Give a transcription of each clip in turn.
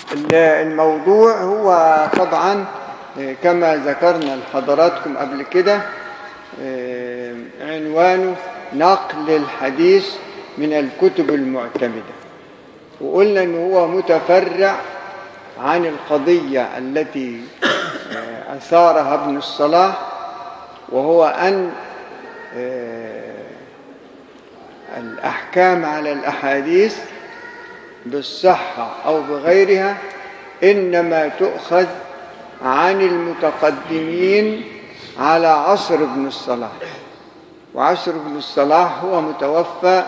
الموضوع هو طبعا كما ذكرنا لحضراتكم قبل كده عنوانه نقل الحديث من الكتب المعتمدة وقلنا أنه هو متفرع عن القضية التي أثارها ابن الصلاح وهو أن الأحكام على الأحاديث بالصحة أو بغيرها إنما تؤخذ عن المتقدمين على عصر ابن الصلاح وعصر ابن الصلاح هو متوفى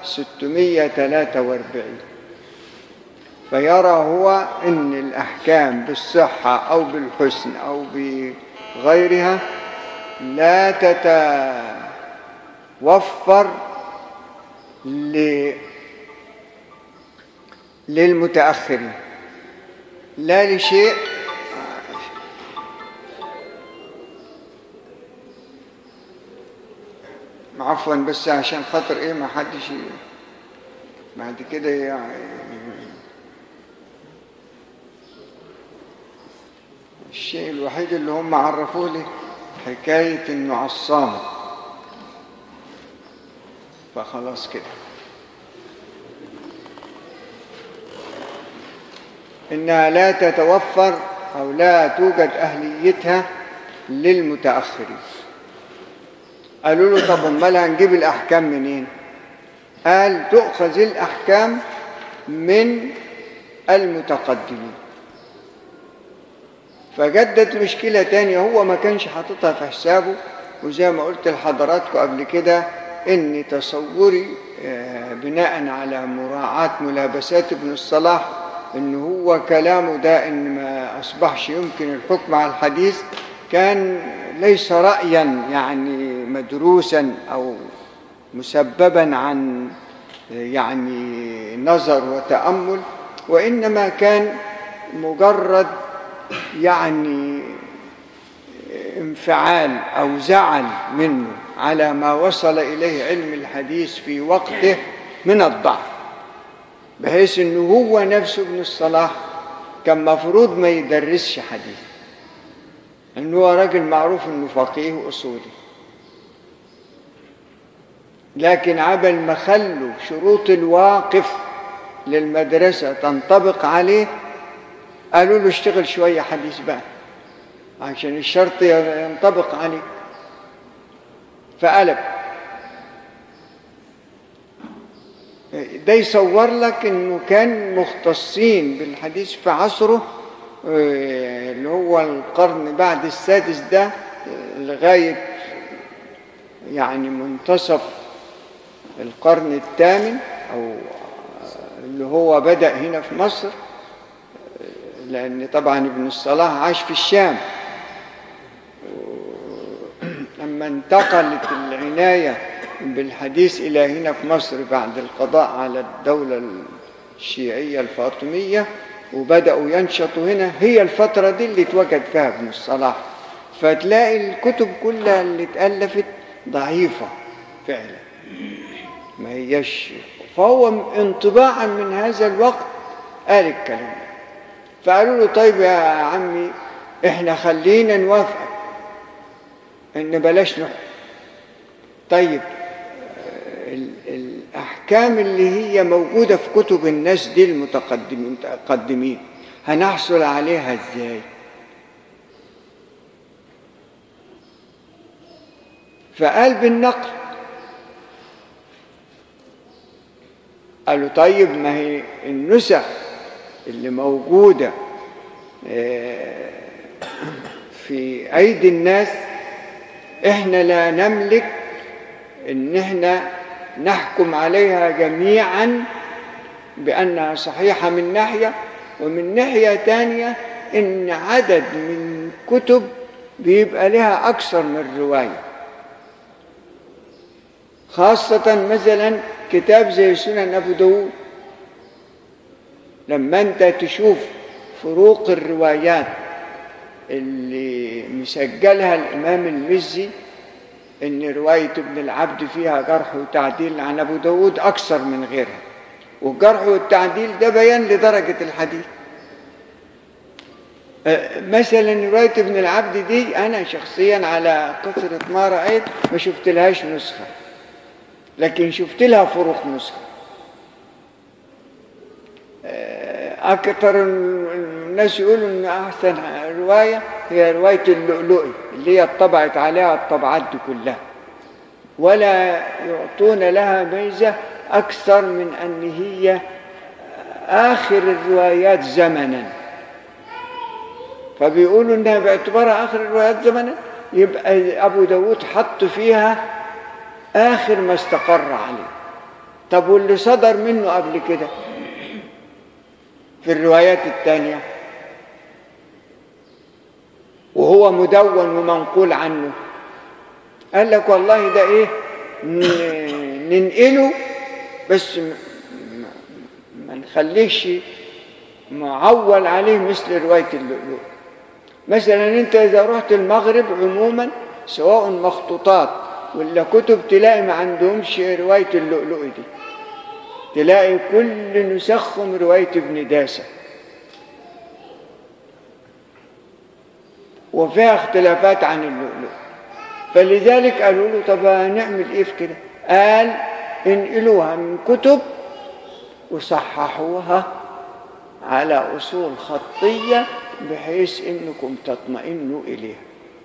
643 فيرى هو ان الاحكام بالصحه او بالحسن او بغيرها لا تتوفر ل... للمتاخرين لا لشيء عفوا بس عشان خاطر ايه ما حدش بعد كده يعني الشيء الوحيد اللي هم عرفوه لي حكاية انه عصام فخلاص كده انها لا تتوفر او لا توجد اهليتها للمتاخرين قالوا له طب امال هنجيب الاحكام منين قال تؤخذ الاحكام من المتقدمين فجدت مشكله تانية هو ما كانش حاططها في حسابه وزي ما قلت لحضراتكم قبل كده ان تصوري بناء على مراعاه ملابسات ابن الصلاح ان هو كلامه ده ان ما اصبحش يمكن الحكم على الحديث كان ليس رايا يعني مدروسا او مسببا عن يعني نظر وتامل وانما كان مجرد يعني انفعال او زعل منه على ما وصل اليه علم الحديث في وقته من الضعف بحيث انه هو نفسه ابن الصلاح كان مفروض ما يدرسش حديث انه هو راجل معروف انه فقيه واصولي لكن عبل ما خلوا شروط الواقف للمدرسة تنطبق عليه قالوا له اشتغل شوية حديث بقى عشان الشرط ينطبق عليه فقلب ده يصور لك انه كان مختصين بالحديث في عصره اللي هو القرن بعد السادس ده لغاية يعني منتصف القرن الثامن أو اللي هو بدأ هنا في مصر لأن طبعا ابن الصلاح عاش في الشام لما انتقلت العناية بالحديث إلى هنا في مصر بعد القضاء على الدولة الشيعية الفاطمية وبدأوا ينشطوا هنا هي الفترة دي اللي اتوجد فيها ابن الصلاح فتلاقي الكتب كلها اللي اتألفت ضعيفة فعلا ما هيش فهو انطباعا من هذا الوقت قال الكلام فقالوا له طيب يا عمي احنا خلينا نوافقك ان بلاش نحكم طيب الأحكام اللي هي موجودة في كتب الناس دي المتقدمين هنحصل عليها ازاي فقال بالنقل قالوا طيب ما هي النسخ اللي موجودة في أيدي الناس احنا لا نملك ان احنا نحكم عليها جميعا بأنها صحيحة من ناحية ومن ناحية تانية إن عدد من كتب بيبقى لها أكثر من رواية خاصة مثلا كتاب زي سنن أبو داود لما أنت تشوف فروق الروايات اللي مسجلها الإمام المزي ان رواية ابن العبد فيها جرح وتعديل عن ابو داود اكثر من غيرها والجرح والتعديل ده بيان لدرجة الحديث آه، مثلا رواية ابن العبد دي أنا شخصيا على كثرة ما رأيت ما شفت لهاش نسخة لكن شفت لها فروق نسخة آه، أكثر الناس يقولوا إن أحسن رواية هي رواية اللؤلؤي اللي هي طبعت عليها الطبعات دي كلها ولا يعطون لها ميزة أكثر من أن هي آخر الروايات زمنا فبيقولوا إنها باعتبارها آخر الروايات زمنا يبقى أبو داود حط فيها آخر ما استقر عليه طب واللي صدر منه قبل كده في الروايات الثانية وهو مدون ومنقول عنه قال لك والله ده ايه ننقله بس ما نخليش معول عليه مثل رواية اللؤلؤ مثلا انت اذا رحت المغرب عموما سواء مخطوطات ولا كتب تلاقي ما عندهمش رواية اللؤلؤ دي تلاقي كل نسخهم رواية ابن داسة وفيها اختلافات عن اللؤلؤ فلذلك قالوا له طب هنعمل ايه في كده قال انقلوها من كتب وصححوها على اصول خطيه بحيث انكم تطمئنوا اليها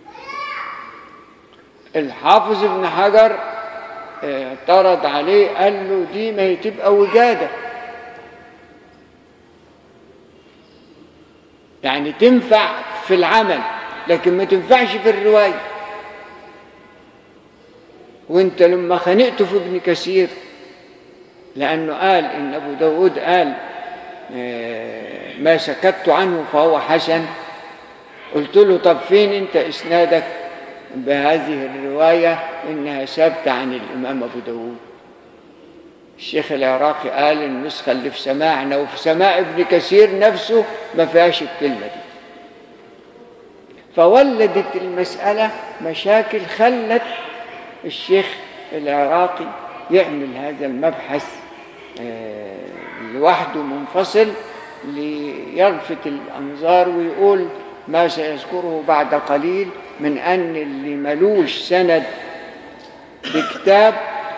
الحافظ ابن حجر اعترض عليه قال له دي ما هي تبقى وجاده يعني تنفع في العمل لكن ما تنفعش في الروايه وانت لما خنقته في ابن كثير لأنه قال إن أبو داود قال ما سكت عنه فهو حسن قلت له طب فين انت اسنادك بهذه الرواية انها ثابتة عن الامام ابو داود الشيخ العراقي قال النسخة اللي في سماعنا وفي سماع ابن كثير نفسه ما فيهاش الكلمة دي فولدت المسألة مشاكل خلت الشيخ العراقي يعمل هذا المبحث لوحده منفصل ليلفت الأنظار ويقول ما سيذكره بعد قليل من أن اللي ملوش سند بكتاب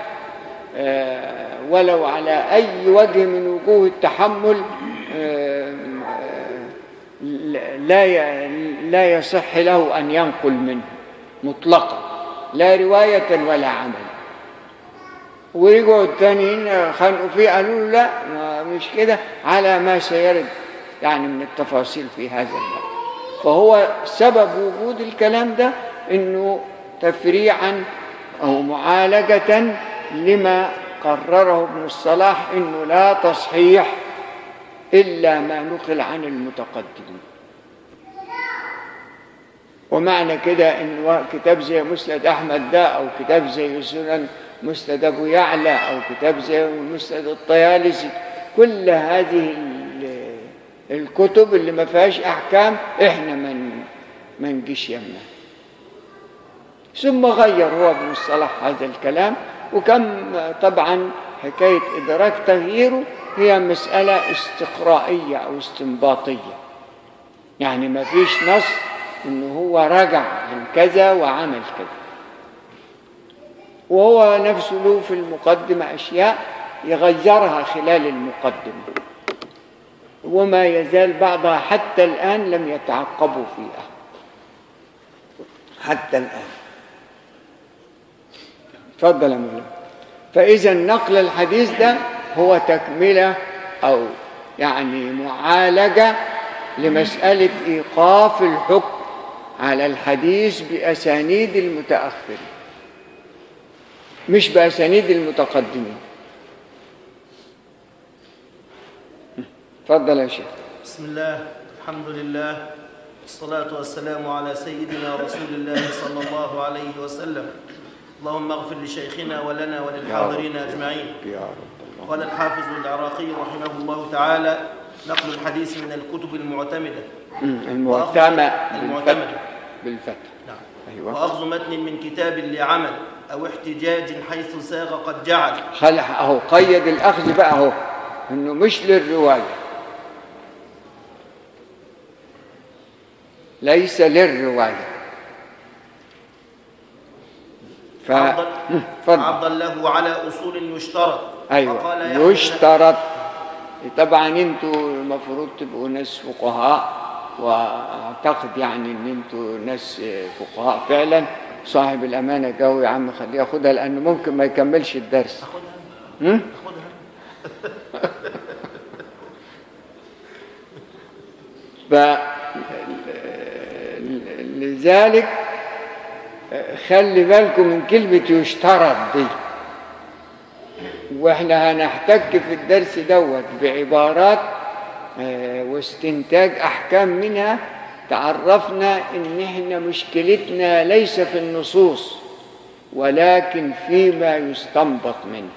ولو على أي وجه من وجوه التحمل لا لا يصح له أن ينقل منه مطلقا لا رواية ولا عمل ورجعوا التانيين خانقوا فيه قالوا له لا ما مش كده على ما سيرد يعني من التفاصيل في هذا الباب فهو سبب وجود الكلام ده انه تفريعا او معالجة لما قرره ابن الصلاح انه لا تصحيح الا ما نقل عن المتقدمين ومعنى كده ان كتاب زي مسند احمد ده او كتاب زي سنن مسند ابو يعلى او كتاب زي مسند الطيالسي كل هذه الكتب اللي ما فيهاش احكام احنا من ما نجيش يمنا ثم غير هو ابن الصلاح هذا الكلام وكم طبعا حكايه ادراك تغييره هي مساله استقرائيه او استنباطيه يعني ما فيش نص انه هو رجع عن كذا وعمل كذا وهو نفسه له في المقدمة أشياء يغيرها خلال المقدمة وما يزال بعضها حتى الآن لم يتعقبوا فيها حتى الآن تفضل يا مولانا فإذا نقل الحديث ده هو تكملة أو يعني معالجة لمسألة إيقاف الحكم على الحديث بأسانيد المتأخرين مش بأسانيد المتقدمين تفضل يا شيخ بسم الله الحمد لله والصلاة والسلام على سيدنا رسول الله صلى الله عليه وسلم اللهم اغفر لشيخنا ولنا وللحاضرين أجمعين يا رب قال الحافظ العراقي رحمه الله تعالى نقل الحديث من الكتب المعتمدة المعتمة المعتمدة بالفتح بالفتح نعم أيوة وأخذ متن من كتاب لعمل أو احتجاج حيث ساغ قد جعل خلح اهو قيد الاخذ بقى اهو انه مش للروايه ليس للرواية ف... عرضا اتفضل. عرضا له على أصول يشترط ايوه فقال يحيى يشترط طبعا انتوا المفروض تبقوا ناس فقهاء واعتقد يعني ان انتوا ناس فقهاء فعلا صاحب الامانه جو يا عم خليه ياخدها لانه ممكن ما يكملش الدرس خدها هم؟ خدها ف لذلك خلي بالكم من كلمة يشترط دي واحنا هنحتك في الدرس دوت بعبارات آه، واستنتاج احكام منها تعرفنا ان احنا مشكلتنا ليس في النصوص ولكن فيما يستنبط منها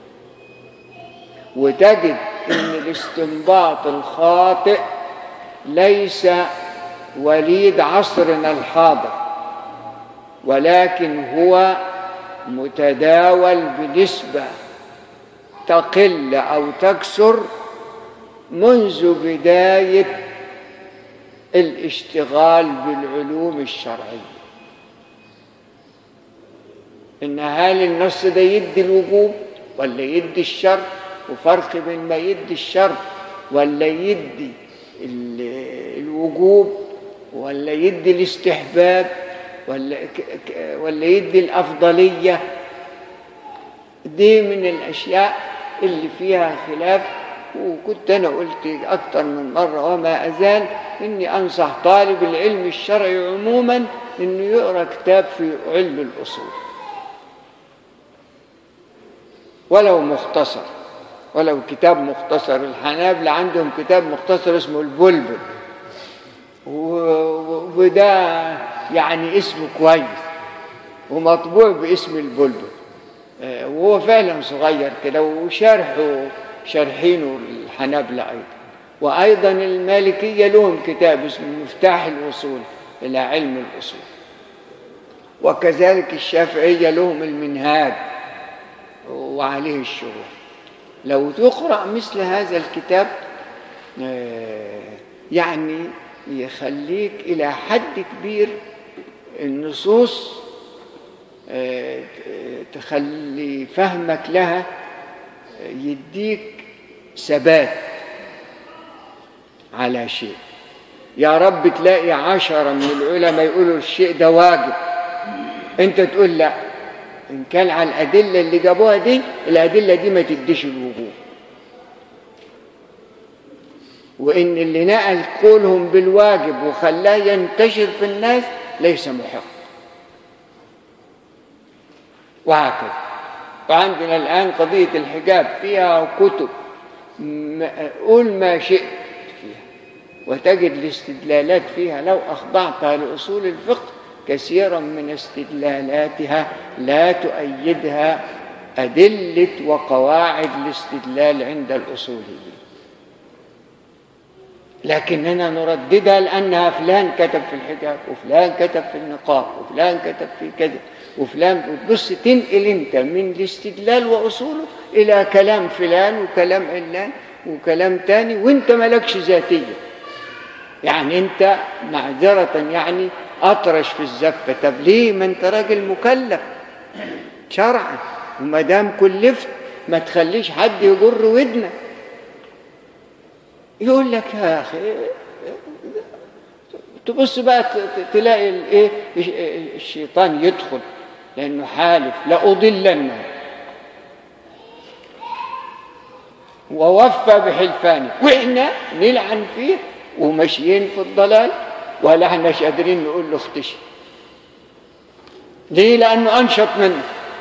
وتجد ان الاستنباط الخاطئ ليس وليد عصرنا الحاضر ولكن هو متداول بنسبة تقل أو تكسر منذ بداية الاشتغال بالعلوم الشرعية إن هل النص ده يدي الوجوب ولا يدي الشرط وفرق بين ما يدي الشرط ولا يدي ال- الوجوب ولا يدي الاستحباب ولا ك- ك- ولا يدي الأفضلية دي من الأشياء اللي فيها خلاف وكنت أنا قلت أكتر من مرة وما أزال إني أنصح طالب العلم الشرعي عموما إنه يقرأ كتاب في علم الأصول ولو مختصر ولو كتاب مختصر الحنابلة عندهم كتاب مختصر اسمه البلبل و- وده يعني اسمه كويس ومطبوع باسم البلبل آه، وهو فعلا صغير كده وشرحه شارحينه الحنابلة أيضا وأيضا المالكية لهم كتاب اسمه مفتاح الوصول إلى علم الأصول وكذلك الشافعية لهم المنهاج وعليه الشروح لو تقرأ مثل هذا الكتاب آه، يعني يخليك إلى حد كبير النصوص آه، تخلي فهمك لها يديك ثبات على شيء يا رب تلاقي عشرة من العلماء يقولوا الشيء ده واجب انت تقول لا ان كان على الادله اللي جابوها دي الادله دي ما تديش الوجوب وان اللي نقل قولهم بالواجب وخلاه ينتشر في الناس ليس محق وهكذا وعندنا الان قضيه الحجاب فيها كتب ما- قول ما شئت فيها وتجد الاستدلالات فيها لو اخضعتها لاصول الفقه كثيرا من استدلالاتها لا تؤيدها ادله وقواعد الاستدلال عند الاصوليين لكننا نرددها لأنها فلان كتب في الحجاب وفلان كتب في النقاب وفلان كتب في كذا وفلان وتبص تنقل انت من الاستدلال وأصوله إلى كلام فلان وكلام علان وكلام تاني وانت مالكش ذاتية يعني انت معذرة يعني أطرش في الزفة طب ليه ما انت راجل مكلف شرعا وما دام كلفت ما تخليش حد يجر ودنك يقول لك يا اخي تبص بقى ت- ت- تلاقي الايه الشيطان يدخل لانه حالف لاضلنه ووفى بحلفانه واحنا نلعن فيه وماشيين في الضلال ولا احناش قادرين نقول له اختشي ليه لانه انشط منه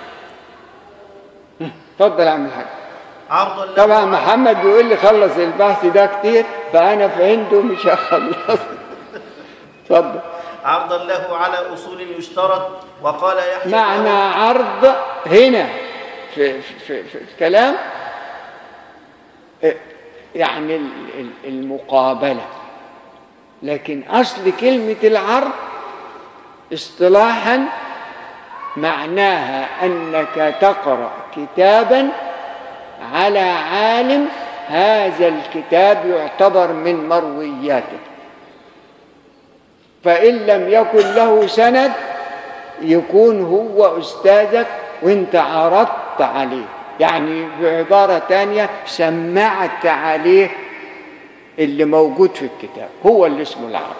اتفضل يا عم الحاج عرضا له طبعا محمد بيقول لي خلص البحث ده كتير فانا في عنده مش هخلص اتفضل عرضا له على أصول يشترط وقال يحيى معنى عرض هنا في في في, في الكلام إيه، يعني ال- ال- المقابله لكن اصل كلمه العرض اصطلاحا معناها انك تقرا كتابا على عالم هذا الكتاب يعتبر من مروياتك فإن لم يكن له سند يكون هو أستاذك وانت عرضت عليه يعني بعبارة تانية سمعت عليه اللي موجود في الكتاب هو اللي اسمه العرض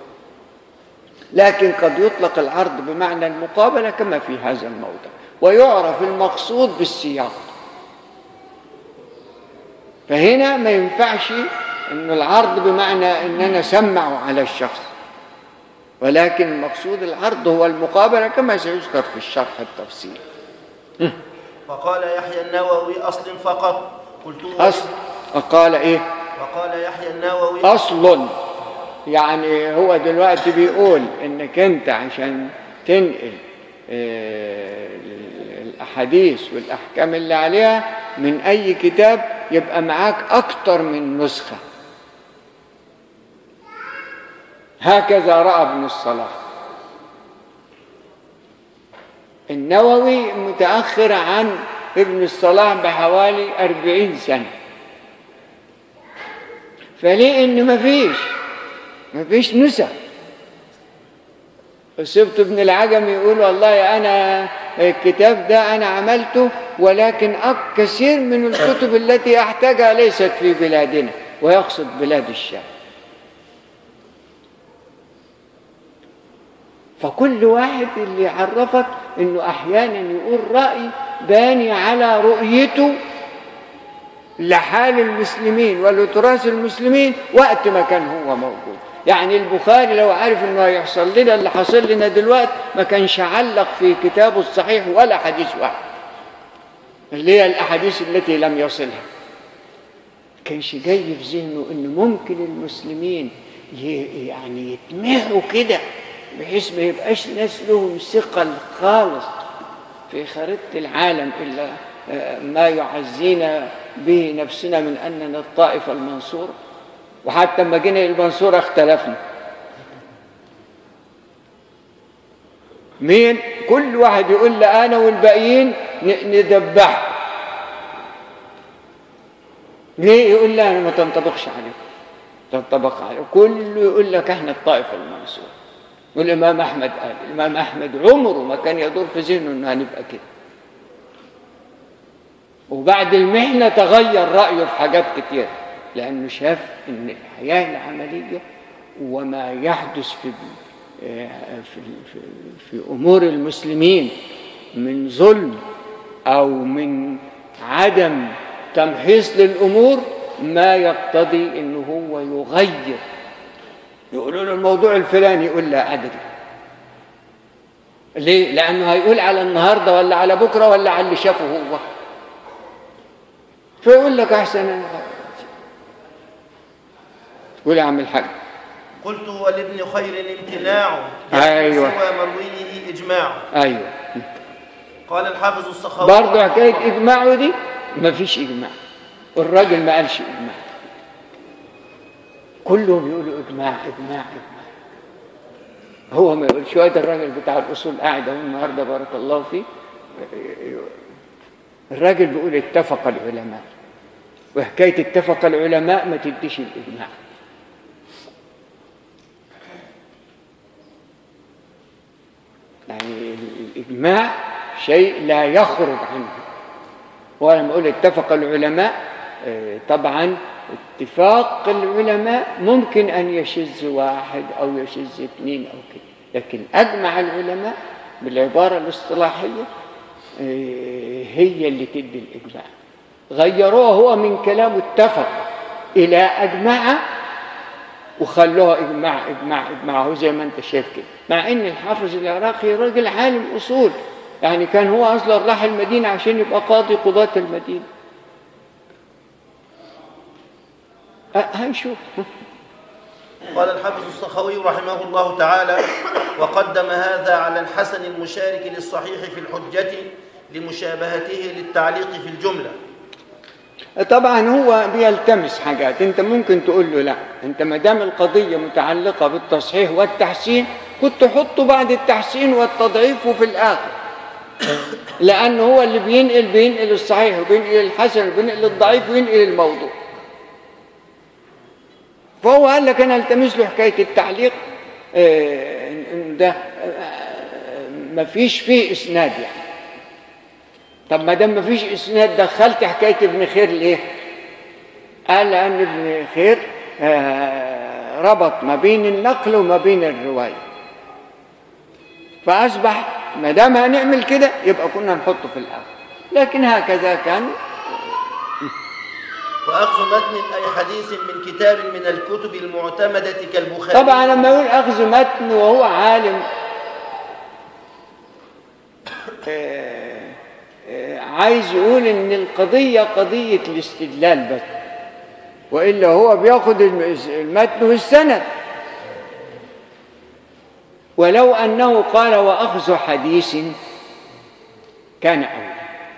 لكن قد يطلق العرض بمعنى المقابلة كما في هذا الموضع ويعرف المقصود بالسياق فهنا ما ينفعش ان العرض بمعنى ان انا سمع على الشخص ولكن المقصود العرض هو المقابلة كما سيذكر في الشرح التفصيلي وقال يحيى النووي أصل فقط قلت أصل قال إيه وقال يحيى النووي أصل يعني هو دلوقتي بيقول إنك أنت عشان تنقل آه، الأحاديث والأحكام اللي عليها من أي كتاب يبقى معاك أكتر من نسخة هكذا رأى ابن الصلاح النووي متأخر عن ابن الصلاح بحوالي أربعين سنة فليه إن مفيش مفيش نسخ سبت ابن العجم يقول والله أنا الكتاب ده أنا عملته ولكن أك- كثير من الكتب التي أحتاجها ليست في بلادنا ويقصد بلاد الشام فكل واحد اللي يعرفك انه احيانا يقول راي باني على رؤيته لحال المسلمين ولتراث المسلمين وقت ما كان هو موجود يعني البخاري لو عارف انه هيحصل لنا اللي حصل لنا دلوقتي ما كانش علق في كتابه الصحيح ولا حديث واحد اللي هي الاحاديث التي لم يصلها كانش جاي في ذهنه ان ممكن المسلمين ي- يعني يتمهوا كده بحيث ما يبقاش ناس لهم ثقل خالص في خريطة العالم إلا آه، ما يعزينا به نفسنا من أننا الطائفة المنصورة وحتى لما جينا المنصورة اختلفنا مين كل واحد يقول لا أنا والباقيين ن- ندبح ليه يقول لا أنا ما تنطبقش عليكم تنطبق عليكم كله يقول لك احنا الطائفة المنصورة والإمام أحمد قال الإمام أحمد عمره ما كان يدور في ذهنه إنه هنبقى كده وبعد المحنة تغير رأيه في حاجات كتير لأنه شاف إن الحياة العملية وما يحدث في في في, في أمور المسلمين من ظلم أو من عدم تمحيص للأمور ما يقتضي إنه هو يغير يقولوا له الموضوع الفلاني يقول لا أدري ليه؟ لأنه هيقول على النهاردة ولا على بكرة ولا على اللي شافه هو فيقول لك أحسن أنا قول يا عم الحاج قلت ولابن خير امتناع أيوة. سوى مرويه إجماع أيوه قال الحافظ السخاوي برضه حكاية إجماعه دي ما فيش إجماع الراجل ما قالش إجماع كلهم يقولوا إجماع إجماع إجماع هو ما يقول شوية الراجل بتاع الأصول قاعد أهو النهاردة بارك الله فيه الراجل بيقول اتفق العلماء وحكاية اتفق العلماء ما تديش الإجماع يعني الإجماع شيء لا يخرج عنه ولما أقول اتفق العلماء آه، طبعا اتفاق العلماء ممكن أن يشذ واحد أو يشذ اثنين أو كده لكن أجمع العلماء بالعبارة الاصطلاحية آه، هي اللي تدي الإجماع غيروه هو من كلامه اتفق إلى أجمع وخلوها إجماع إجماع إجماع هو زي ما أنت شايف كده مع إن الحافظ العراقي راجل عالم أصول يعني كان هو أصلا راح المدينة عشان يبقى قاضي قضاة المدينة أه، هنشوف قال الحافظ السخاوي رحمه الله تعالى وقدم هذا على الحسن المشارك للصحيح في الحجة لمشابهته للتعليق في الجملة طبعا هو بيلتمس حاجات انت ممكن تقول له لا انت ما دام القضيه متعلقه بالتصحيح والتحسين كنت تحطه بعد التحسين والتضعيف وفي الاخر لانه هو اللي بينقل بينقل الصحيح وبينقل الحسن وبينقل الضعيف وينقل الموضوع فهو قال لك انا التمس له حكايه التعليق آه، إن ده آه، مفيش فيه اسناد يعني طب ما دام مفيش اسناد دخلت حكايه ابن خير ليه؟ قال لان ابن خير آه، ربط ما بين النقل وما بين الروايه فاصبح ما دام هنعمل كده يبقى كنا نحطه في الاول لكن هكذا كان وأخذ متن أي حديث من كتاب من الكتب المعتمدة كالبخاري طبعا لما يقول اخذ متن وهو عالم آه، آه، عايز يقول ان القضيه قضيه الاستدلال بس والا هو بياخد الم- المتن والسند ولو انه قال واخذ حديث كان اولى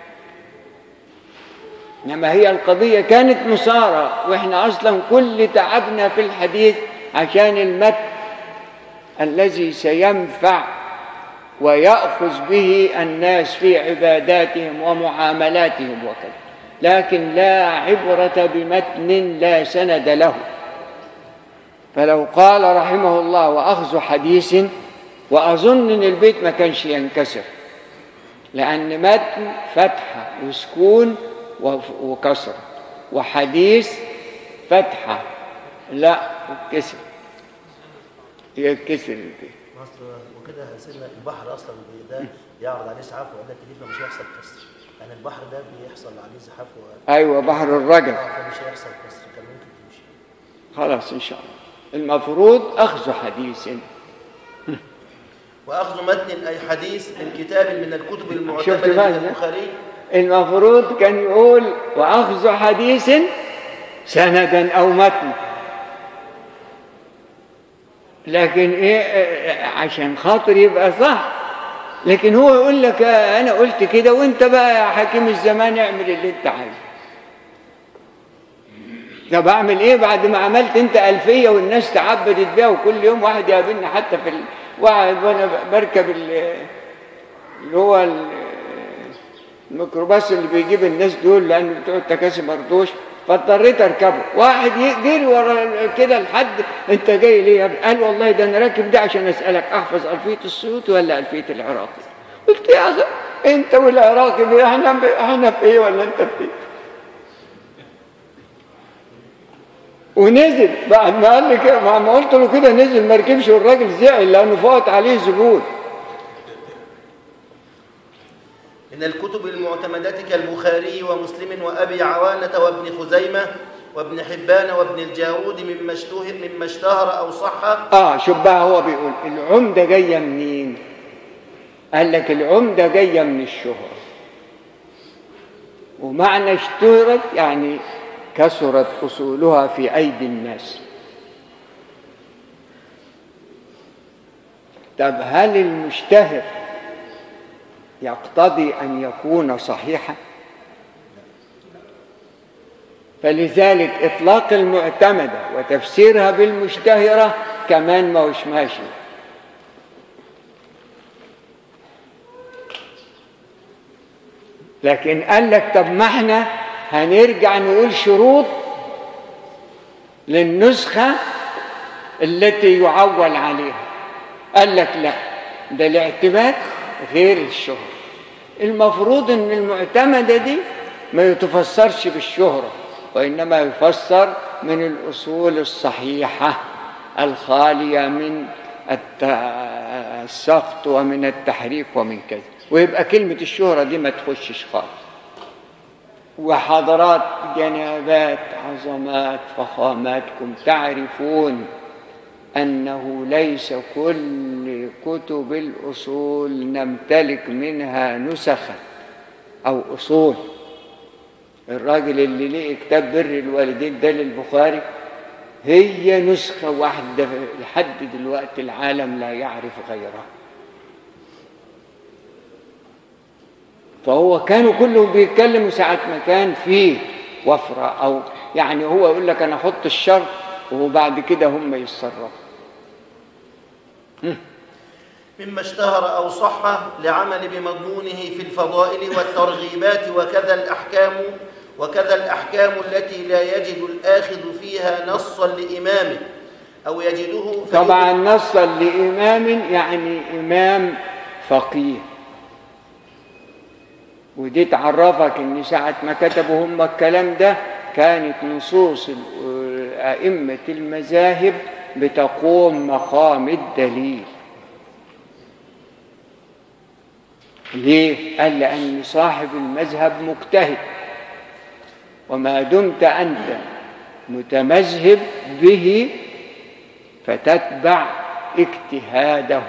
انما هي القضيه كانت مثاره واحنا اصلا كل تعبنا في الحديث عشان المتن الذي سينفع ويأخذ به الناس في عباداتهم ومعاملاتهم وكذا لكن لا عبرة بمتن لا سند له فلو قال رحمه الله وأخذ حديث وأظن إن البيت ما كانش ينكسر لأن متن فتحة وسكون وف- وكسرة وحديث فتحة لا كسر يكسر البيت مصر وكده سيدنا البحر اصلا ده يعرض عليه زحاف وقال لك دي فمش هيحصل كسر يعني البحر ده بيحصل عليه زحاف و... أيوة بحر الرجل آه، فمش هيحصل كسر كان ممكن تمشي خلاص إن شاء الله المفروض أخذ حديث واخذ متن اي حديث من كتاب من الكتب شفت المعتمده بقى من ده؟ البخاري المفروض كان يقول وأخذ حديث سندا أو متنا لكن إيه آه، عشان خاطر يبقى صح لكن هو يقول لك آه، أنا قلت كده وأنت بقى يا حكيم الزمان اعمل اللي أنت عايزه طب أعمل إيه بعد ما عملت أنت ألفية والناس تعبدت بيها وكل يوم واحد يقابلني حتى في ال... واحد وأنا بركب ال... اللي هو ال- الميكروباص اللي بيجيب الناس دول لان بتوع التكاسي مرضوش فاضطريت اركبه واحد يجري ورا كده لحد انت جاي ليه يا ابني؟ قال والله ده انا راكب ده عشان اسالك احفظ الفيه السيوطي ولا الفيه العراقي قلت يا اخي انت والعراقي دي احنا احنا في ايه ولا انت في ايه ونزل بعد ما قال لي كده ما ما قلت له كده نزل ما ركبش والراجل زعل لانه فوت عليه زبون من الكتب المعتمدة كالبخاري ومسلم وأبي عوانة وابن خزيمة وابن حبان وابن الجارود مما اشتهر مما اشتهر أو صح اه شوف بقى هو بيقول العمدة جاية منين قال لك العمدة جاية من الشهرة ومعنى اشتهرت يعني كثرت أصولها في أيدي الناس طب هل المشتهر يقتضي أن يكون صحيحا فلذلك إطلاق المعتمدة وتفسيرها بالمشتهرة كمان ما هوش ماشي لكن قال لك طب ما احنا هنرجع نقول شروط للنسخة التي يعول عليها قال لك لا ده الاعتماد غير الشهرة المفروض ان المعتمدة دي ما يتفسرش بالشهرة وإنما يفسر من الأصول الصحيحة الخالية من الت- السقط ومن التحريف ومن كذا ويبقى كلمة الشهرة دي ما تخشش خالص وحضرات جنابات عظمات فخاماتكم تعرفون أنه ليس كل كتب الأصول نمتلك منها نسخا أو أصول الراجل اللي ليه كتاب بر الوالدين ده للبخاري هي نسخة واحدة لحد دلوقتي العالم لا يعرف غيرها فهو كانوا كلهم بيتكلموا ساعة ما كان فيه وفرة أو يعني هو يقول لك أنا أحط الشرط وبعد كده هم يتصرفوا مما اشتهر أو صح لعمل بمضمونه في الفضائل والترغيبات وكذا الأحكام وكذا الأحكام التي لا يجد الآخذ فيها نصا لإمامه أو يجده فيبرز- طبعا نصا لإمام يعني إمام فقيه ودي تعرفك ان ساعة ما كتبوا هم الكلام ده كانت نصوص ال- أئمة المذاهب بتقوم مقام الدليل ليه؟ قال لأن صاحب المذهب مجتهد وما دمت أنت متمذهب به فتتبع اجتهاده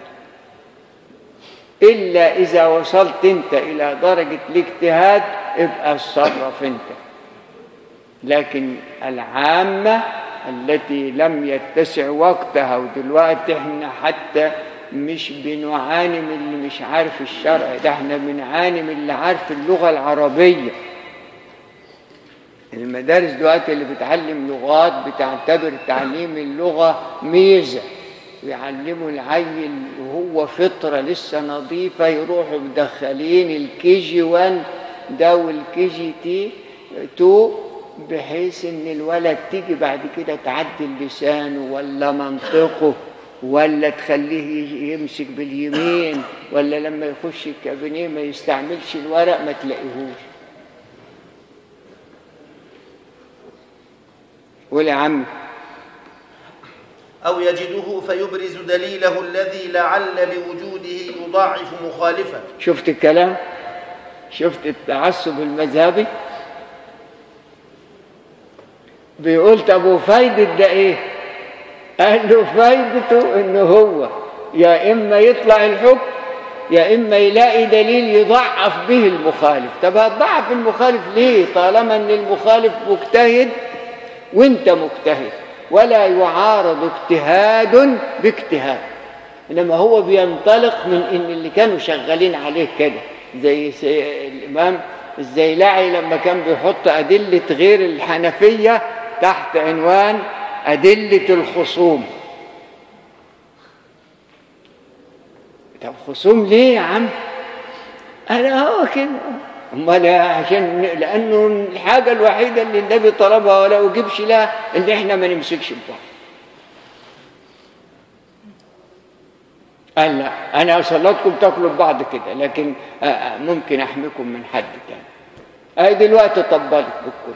إلا إذا وصلت أنت إلى درجة الاجتهاد ابقى اتصرف أنت لكن العامة التي لم يتسع وقتها ودلوقتي احنا حتى مش بنعاني من اللي مش عارف الشرع ده احنا بنعاني من اللي عارف اللغة العربية المدارس دلوقتي اللي بتعلم لغات بتعتبر تعليم اللغة ميزة ويعلموا العيل وهو فطرة لسه نظيفة يروحوا مدخلين الكي جي 1 ده والكي جي تي 2 بحيث ان الولد تيجي بعد كده تعدل لسانه ولا منطقه ولا تخليه يمسك باليمين ولا لما يخش الكابينيه ما يستعملش الورق ما تلاقيهوش قول يا عم أو يجده فيبرز دليله الذي لعل بوجوده يضاعف مخالفا شفت الكلام شفت التعصب المذهبي بيقول طب وفايدة ده ايه قال له فايدته ان هو يا اما يطلع الحكم يا اما يلاقي دليل يضعف به المخالف طب هتضعف المخالف ليه طالما ان المخالف مجتهد وانت مجتهد ولا يعارض اجتهاد باجتهاد انما هو بينطلق من ان اللي كانوا شغالين عليه كده زي سي- الامام الزيلعي لما كان بيحط ادله غير الحنفيه تحت عنوان ادله الخصوم طب خصوم ليه يا عم انا هو كده امال إيه؟ عشان لانه الحاجه الوحيده اللي النبي طلبها ولا يجيبش لها ان احنا ما نمسكش ببعض قال لا انا صلاتكم تاكلوا ببعض كده لكن آه، آه، ممكن احميكم من حد تاني اي دلوقتي طبلت بالكل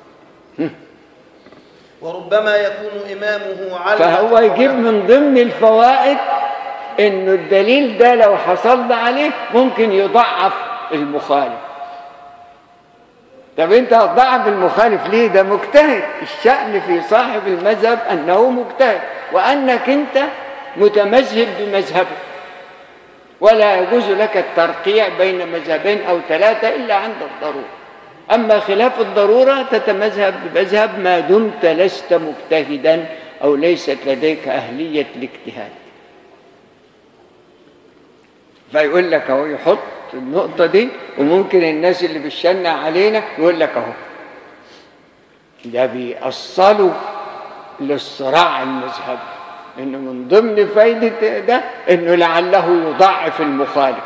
وربما يكون إمامه على فهو يجيب من ضمن الفوائد انه الدليل ده لو حصلنا عليه ممكن يضعف المخالف طب انت هتضعف المخالف ليه ده مجتهد الشأن في صاحب المذهب انه مجتهد وانك انت متمذهب بمذهبه ولا يجوز لك الترقيع بين مذهبين او ثلاثه الا عند الضروره اما خلاف الضروره تتمذهب بمذهب ما دمت لست مجتهدا او ليست لديك اهليه الاجتهاد فيقول لك اهو يحط النقطة دي وممكن الناس اللي بتشنع علينا يقول لك اهو ده بيأصلوا للصراع المذهبي انه من ضمن فايدة ده انه لعله يضعف المخالف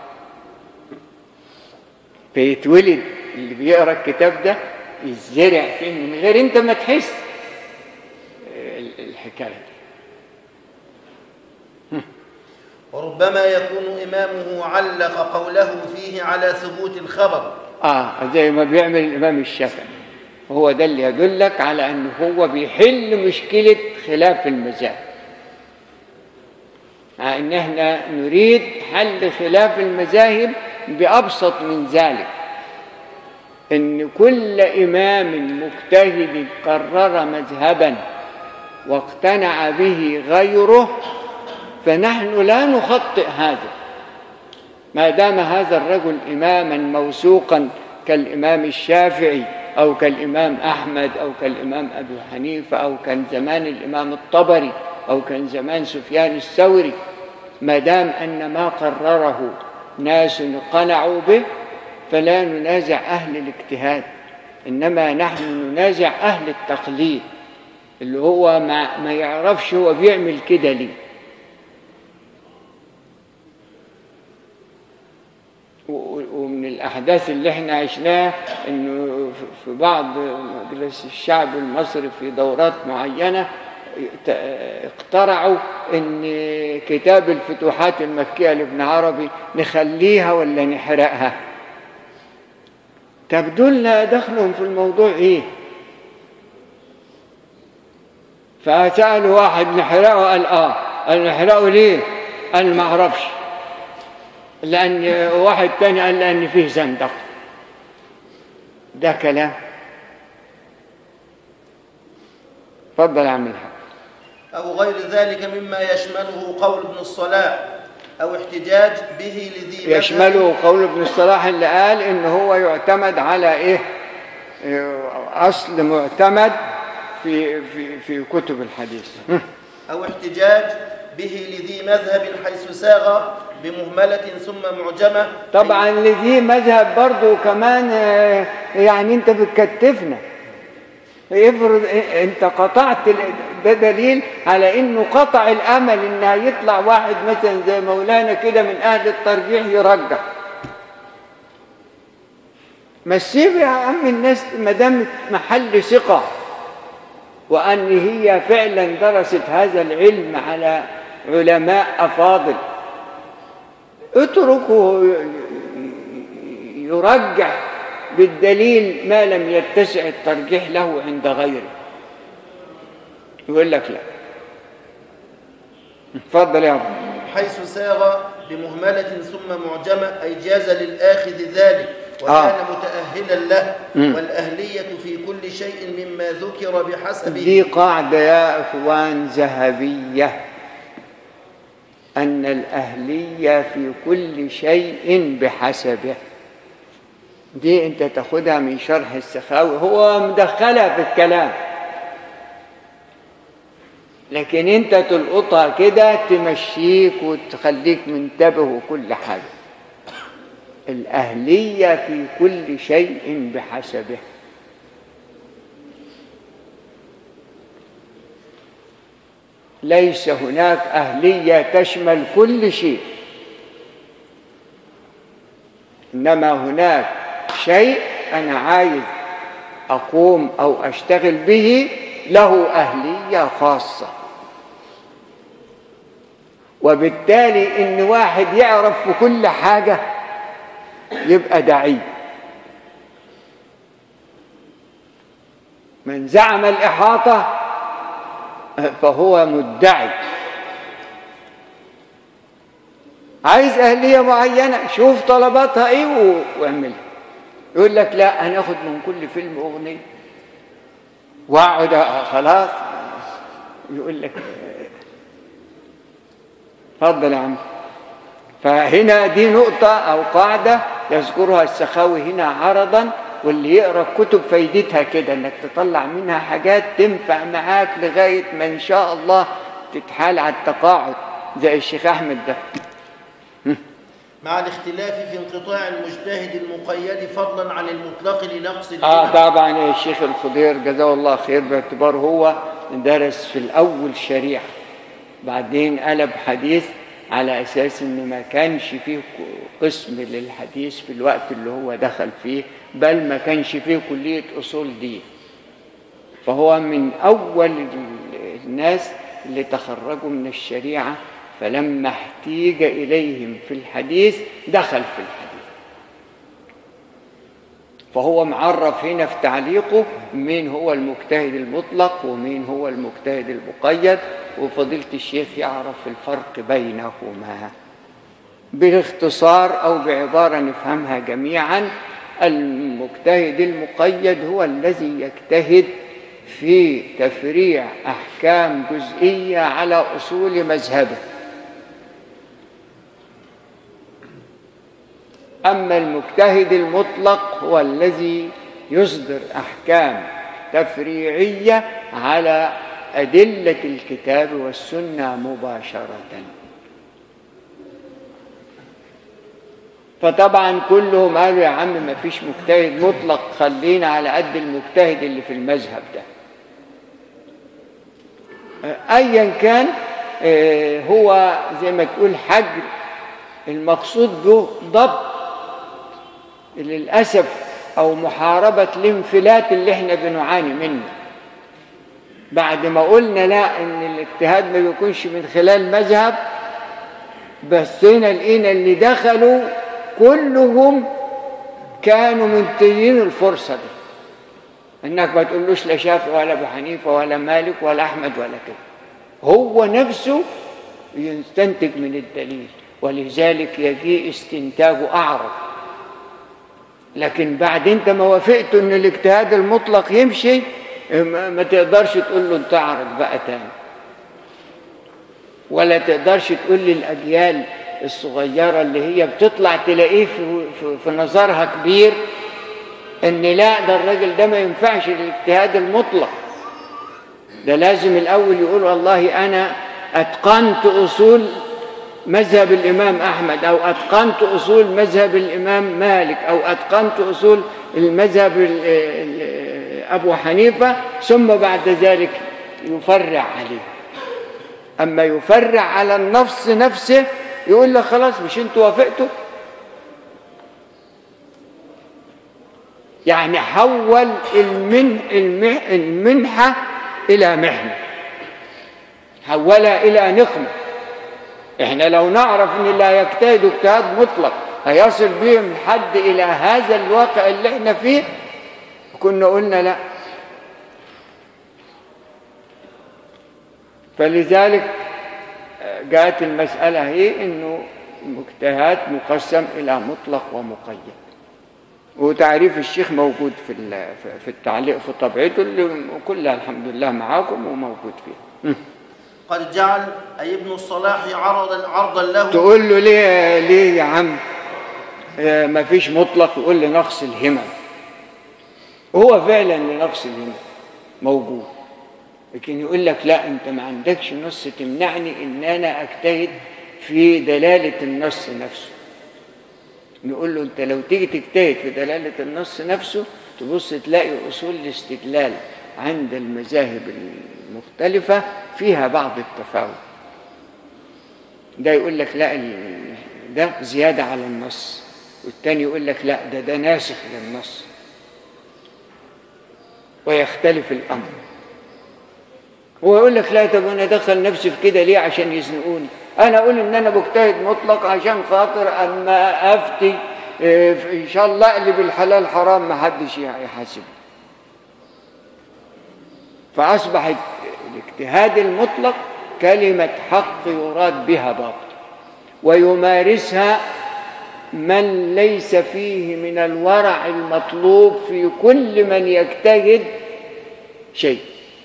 فيتولد اللي بيقرا الكتاب ده يزرع فيه من غير انت ما تحس ال- الحكايه دي وربما يكون إمامه علق قوله فيه على ثبوت الخبر اه زي ما بيعمل الامام الشافعي هو ده اللي يدلك على انه هو بيحل مشكله خلاف المذاهب مع ان احنا نريد حل خلاف المذاهب بابسط من ذلك ان كل امام مجتهد قرر مذهبا واقتنع به غيره فنحن لا نخطئ هذا ما دام هذا الرجل إماما موثوقا كالإمام الشافعي أو كالإمام أحمد أو كالإمام أبو حنيفة أو كان زمان الإمام الطبري أو كان زمان سفيان الثوري ما دام أن ما قرره ناس قنعوا به فلا ننازع أهل الاجتهاد إنما نحن ننازع أهل التقليد اللي هو ما, ما يعرفش هو بيعمل كده ليه و- ومن الأحداث اللي احنا عشناها إنه في بعض مجلس الشعب المصري في دورات معينة ت- اقترعوا ان كتاب الفتوحات المكية لابن عربي نخليها ولا نحرقها طب دول دخلهم في الموضوع ايه فسألوا واحد نحرقه قال اه قال نحرقه ليه قال ما اعرفش لان واحد تاني قال لان فيه زندقه ده كلام اتفضل يا عم الحاج أو غير ذلك مما يشمله قول ابن الصلاح أو احتجاج به لذي مذهب- يشمله قول ابن الصلاح اللي قال ان هو يعتمد على ايه إيه، اصل معتمد في في في كتب الحديث أو احتجاج به لذي مذهب حيث ساغ بمهملة ثم معجمة طبعا لذي مذهب برضو كمان آه، يعني انت بتكتفنا افرض إيه، انت قطعت ال- ده دليل على انه قطع الامل ان هيطلع واحد مثلا زي مولانا كده من اهل الترجيح يرجح ما تسيب يا عم الناس ما دام محل ثقه وان هي فعلا درست هذا العلم على علماء افاضل اتركه يرجح بالدليل ما لم يتسع الترجيح له عند غيره يقول لك لا اتفضل يا ابو حيث ساغ بمهملة ثم معجمة أي جاز للآخذ ذلك وكان آه. متأهلا له مم. والأهلية في كل شيء مما ذكر بحسبه دي قاعدة يا إخوان ذهبية أن الأهلية في كل شيء بحسبه دي أنت تاخدها من شرح السخاوي هو مدخلها في الكلام لكن أنت تلقطها كده تمشيك وتخليك منتبه وكل حاجة الأهلية في كل شيء بحسبه ليس هناك أهلية تشمل كل شيء إنما هناك شيء أنا عايز أقوم أو أشتغل به له أهلية خاصة وبالتالي إن واحد يعرف في كل حاجة يبقى دعي من زعم الإحاطة فهو مدعي عايز أهلية معينة شوف طلباتها إيه و- واعملها يقول لك لا هناخد من كل فيلم أغنية واقعد أ- خلاص يقول لك اتفضل يا عم فهنا دي نقطة أو قاعدة يذكرها السخاوي هنا عرضا واللي يقرأ كتب فايدتها كده انك تطلع منها حاجات تنفع معاك لغاية ما ان شاء الله تتحال على التقاعد زي الشيخ احمد ده مع الاختلاف في انقطاع المجتهد المقيد فضلا عن المطلق لنقص اه الهمم. طبعا الشيخ الخضير جزاه الله خير باعتبار هو درس في الاول شريعه بعدين قلب حديث على اساس ان ما كانش فيه قسم للحديث في الوقت اللي هو دخل فيه بل ما كانش فيه كليه اصول دين فهو من اول ال- الناس اللي تخرجوا من الشريعه فلما احتيج اليهم في الحديث دخل في الحديث فهو معرف هنا في تعليقه مين هو المجتهد المطلق ومين هو المجتهد المقيد وفضيلة الشيخ يعرف الفرق بينهما باختصار أو بعبارة نفهمها جميعا المجتهد المقيد هو الذي يجتهد في تفريع أحكام جزئية على أصول مذهبه أما المجتهد المطلق هو الذي يصدر أحكام تفريعية على أدلة الكتاب والسنة مباشرة فطبعا كلهم قالوا يا عم ما فيش مجتهد مطلق خلينا على قد المجتهد اللي في المذهب ده ايا كان آه، هو زي ما تقول حجر المقصود به ضبط للاسف او محاربه الانفلات اللي احنا بنعاني منه بعد ما قلنا لا ان الاجتهاد ما بيكونش من خلال مذهب بصينا لقينا اللي دخلوا كلهم كانوا منتهين الفرصة دي انك ما تقولوش لا شافعي ولا ابو حنيفه ولا مالك ولا احمد ولا كده هو نفسه يستنتج من الدليل ولذلك يجي استنتاجه اعرض لكن بعد انت ما وافقت ان الاجتهاد المطلق يمشي ما ما تقدرش تقول له انت اعرض بقى تاني ولا تقدرش تقول للاجيال الصغيره اللي هي بتطلع تلاقيه في, في, في نظرها كبير ان لا ده الراجل ده ما ينفعش الاجتهاد المطلق ده لازم الاول يقول والله انا اتقنت اصول مذهب الامام احمد او اتقنت اصول مذهب الامام مالك او اتقنت اصول المذهب ال- ال- ابو حنيفه ثم بعد ذلك يفرع عليه اما يفرع على النص نفسه يقول لك خلاص مش انتوا وافقتوا يعني حول المن المح المنحة إلى محنة حولها إلى نقمة إحنا لو نعرف إن لا يجتهد اجتهاد مطلق هيصل بهم حد إلى هذا الواقع اللي إحنا فيه كنا قلنا لا فلذلك جاءت المسألة هي إنه اجتهاد مقسم إلى مطلق ومقيد وتعريف الشيخ موجود في ال- في التعليق في طبعته اللي كلها الحمد لله معاكم وموجود فيها قد جعل أي ابن الصلاح عرضا عرضا له تقول له ليه ليه يا عم آه، ما فيش مطلق يقول لي نقص الهمم هو فعلا لنقص الهمم موجود لكن يقول لك لا انت ما عندكش نص تمنعني ان انا اجتهد في دلاله النص نفسه نقول له انت لو تيجي تجتهد في دلاله النص نفسه تبص تلاقي اصول الاستدلال عند المذاهب المختلفه فيها بعض التفاوت ده يقول لك لا ال- ده زياده على النص والتاني يقول لك لا ده ده ناسخ للنص ويختلف الامر هو يقول لك لا طب انا ادخل نفسي في كده ليه عشان يزنقوني انا اقول ان انا بجتهد مطلق عشان خاطر اما افتي إيه، ان شاء الله اقلب الحلال حرام ما حدش يحاسب فاصبحت الاجتهاد المطلق كلمه حق يراد بها باطل ويمارسها من ليس فيه من الورع المطلوب في كل من يجتهد شيء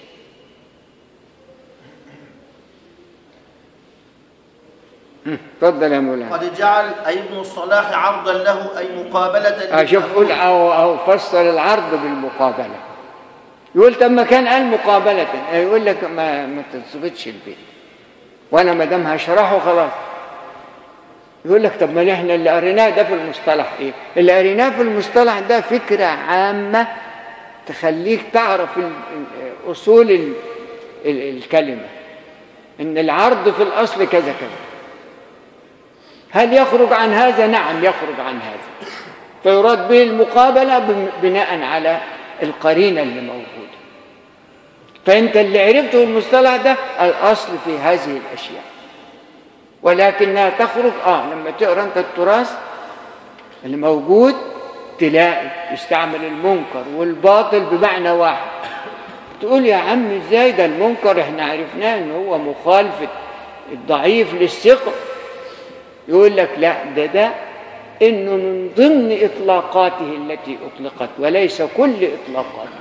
تفضل يا مولانا قد جعل أي ابن الصلاح عرضا له أي مقابلة اشوف قول او او فسر العرض بالمقابله يقول طب ما كان قال مقابله يقول لك ما ما تنصبتش البيت وانا ما دام هشرحه خلاص يقول لك طب ما احنا اللي قريناه ده في المصطلح ايه اللي قريناه في المصطلح ده فكره عامه تخليك تعرف ال- ال- اصول ال- ال- الكلمه ان العرض في الاصل كذا كذا هل يخرج عن هذا نعم يخرج عن هذا فيراد به المقابله بم- بناء على القرينه اللي موجوده فانت اللي عرفته المصطلح ده الاصل في هذه الاشياء ولكنها تخرج اه لما تقرا انت التراث اللي موجود تلاقي يستعمل المنكر والباطل بمعنى واحد تقول يا عم ازاي ده المنكر احنا عرفناه ان هو مخالفه الضعيف للثقه يقول لك لا ده ده انه من ضمن اطلاقاته التي اطلقت وليس كل اطلاقاته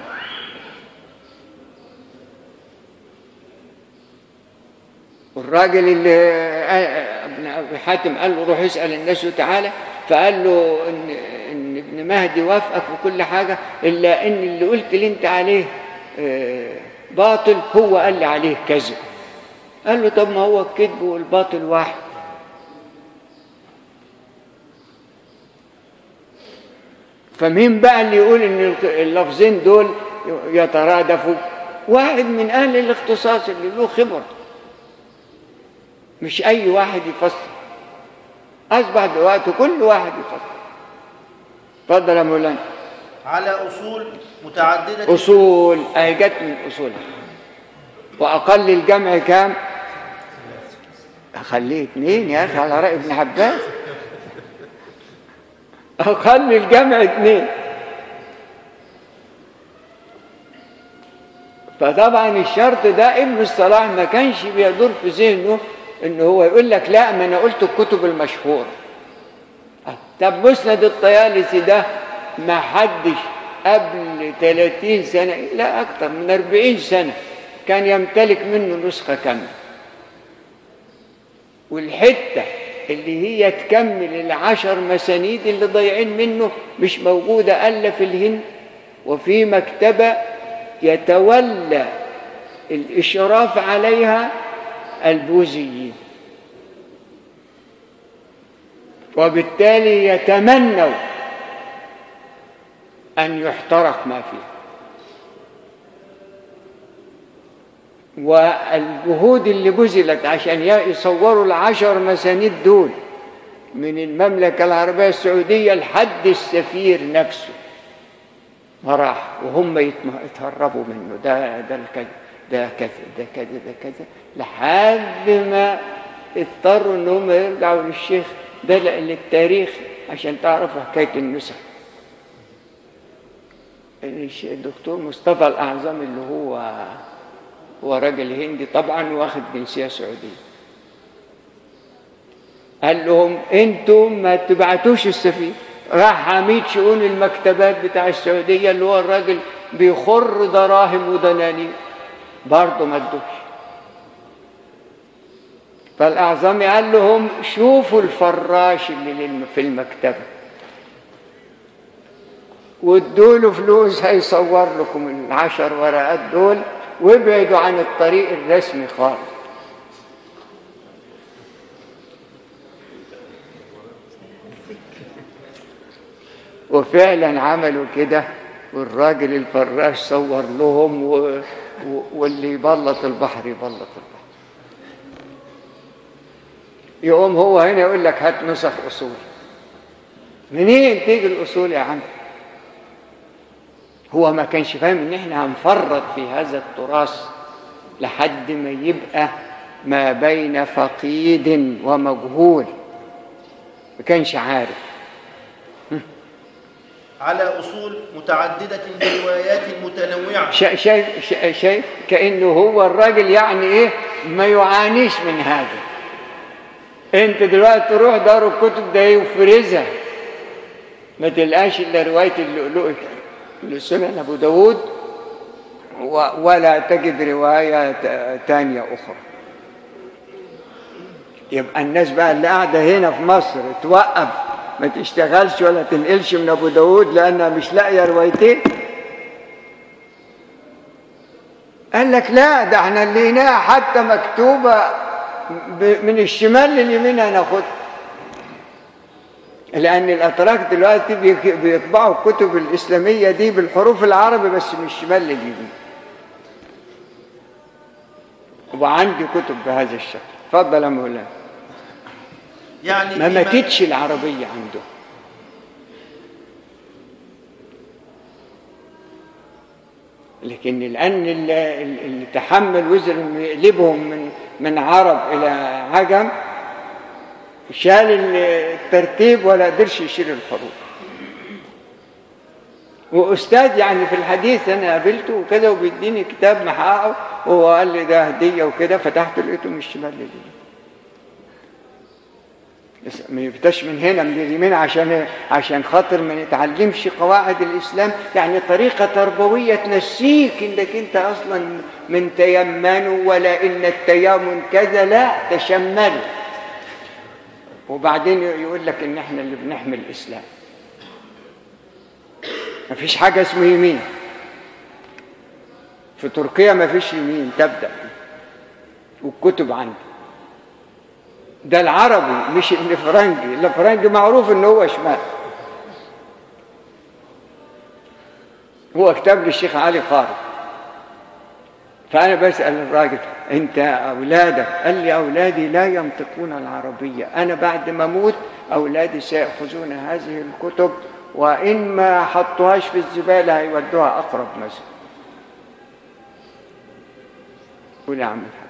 والراجل اللي ابن ابي حاتم قال له روح اسال الناس تعالى فقال له ان ان ابن مهدي وافقك في كل حاجه الا ان اللي قلت لي انت عليه آه، باطل هو قال لي عليه كذب قال له طب ما هو الكذب والباطل واحد فمين بقى اللي يقول ان اللفظين دول يترادفوا واحد من اهل الاختصاص اللي له خبره مش اي واحد يفسر اصبح دلوقتي كل واحد يفسر اتفضل يا مولانا على أصول متعددة اصول اهي جت من اصولها وأقل الجمع كام أخليه اتنين يا أخي على رأي ابن عباس أقل الجمع اتنين فطبعا الشرط ده ابن الصلاح ما كانش بيدور في ذهنه ان هو يقول لك لا ما انا قلت الكتب المشهوره طب مسند الطيالسي ده ما حدش قبل 30 سنه لا اكتر من 40 سنه كان يمتلك منه نسخه كامله والحته اللي هي تكمل العشر مسانيد اللي ضايعين منه مش موجوده الا في الهند وفي مكتبه يتولى الإشراف عليها البوذيين وبالتالي يتمنوا أن يحترق ما فيه والجهود اللي بذلت عشان يصوروا العشر مسانيد دول من المملكة العربية السعودية لحد السفير نفسه وراح وهم يتهربوا منه ده ده الكذا ده كذا ده كذا ده كذا لحد ما اضطروا ان هم يرجعوا للشيخ ده للتاريخ عشان تعرفوا حكايه النسخ الدكتور مصطفى الاعظم اللي هو هو راجل هندي طبعا واخد جنسيه سعوديه قال لهم انتم ما تبعتوش السفير راح عميد شؤون المكتبات بتاع السعودية اللي هو الراجل بيخر دراهم ودنانير برضه ما ادوش فالأعظمي قال لهم شوفوا الفراش اللي في المكتبة وادوا له فلوس هيصور لكم العشر ورقات دول وابعدوا عن الطريق الرسمي خالص وفعلا عملوا كده والراجل الفراش صور لهم و... و... واللي يبلط البحر يبلط البحر يقوم هو هنا يقول لك هات نسخ اصول منين تيجي الاصول يا عم هو ما كانش فاهم ان احنا هنفرط في هذا التراث لحد ما يبقى ما بين فقيد ومجهول ما كانش عارف على أصول متعددة بروايات متنوعة شا- شايف شا- شايف كأنه هو الراجل يعني ايه ما يعانيش من هذا انت دلوقتي تروح دار الكتب ده يفرزها ما تلقاش الا روايه اللؤلؤ لسنن ابو داود و- ولا تجد روايه ت- تانية اخرى يبقى الناس بقى اللي قاعده هنا في مصر توقف ما تشتغلش ولا تنقلش من ابو داود لانها مش لاقيه روايتين قال لك لا ده احنا اللي لقيناها حتى مكتوبه ب- من الشمال لليمين هناخدها لان الاتراك دلوقتي بيك- بيطبعوا الكتب الاسلاميه دي بالحروف العربي بس من الشمال لليمين وعندي كتب بهذا الشكل اتفضل يا مولانا يعني ما فيما- ماتتش العربيه عنده لكن الان اللي, اللي تحمل وزر انه يقلبهم من من عرب الى عجم شال الترتيب ولا قدرش يشيل الحروف واستاذ يعني في الحديث انا قابلته وكده وبيديني كتاب محققه وهو قال لي ده هديه وكده فتحته لقيته من الشمال لليمين بس ما يفتش من هنا من اليمين عشان عشان خاطر ما نتعلمش قواعد الاسلام يعني طريقه تربويه تنسيك انك انت اصلا من تيمنوا ولا ان التيامن كذا لا تشملوا وبعدين يقول لك ان احنا اللي بنحمي الاسلام ما فيش حاجه اسمه يمين في تركيا ما فيش يمين تبدا والكتب عندي ده العربي مش الفرنجي الفرنجي معروف ان هو شمال هو كتاب للشيخ علي خالد فأنا بسأل الراجل أنت أولادك قال لي أولادي لا ينطقون العربية أنا بعد ما أموت أولادي سيأخذون هذه الكتب وإن ما حطوهاش في الزبالة هيودوها أقرب مسجد قول يا عم الحاج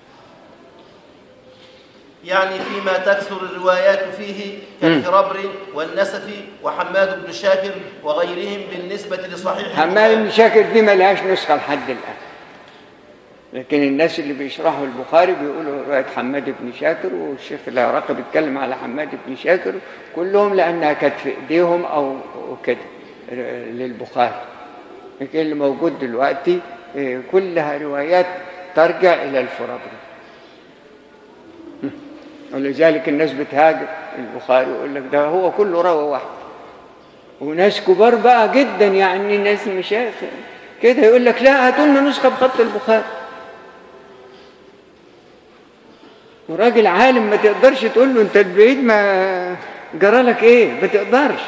يعني فيما تكثر الروايات فيه كالفربري والنسفي وحماد بن شاكر وغيرهم بالنسبة لصحيح حماد بن البخاري. شاكر دي ملهاش نسخة لحد الآن لكن الناس اللي بيشرحوا البخاري بيقولوا رواية حماد بن شاكر والشيخ العراقي بيتكلم على حماد بن شاكر كلهم لأنها كانت في إيديهم أو كده للبخاري لكن اللي موجود دلوقتي إيه، كلها روايات ترجع إلى الفرابري ولذلك الناس بتهاجم البخاري ويقول لك ده هو كله روى واحد وناس كبار بقى جدا يعني ناس مشايخ كده يقول لك لا هاتوا لنا نسخه بخط البخاري وراجل عالم ما تقدرش تقول له انت البعيد ما جرى لك ايه ما تقدرش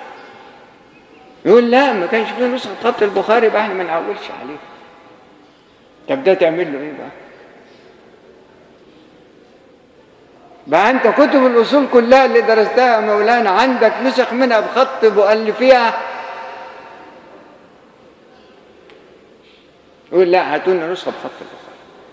يقول لا ما كانش فيه نسخه خط البخاري يبقى احنا ما نعولش عليه طب ده تعمل له ايه بقى بقى انت كتب الاصول كلها اللي درستها يا مولانا عندك نسخ منها بخط مؤلفيها يقول لا هاتوا لنا نسخه بخط البخاري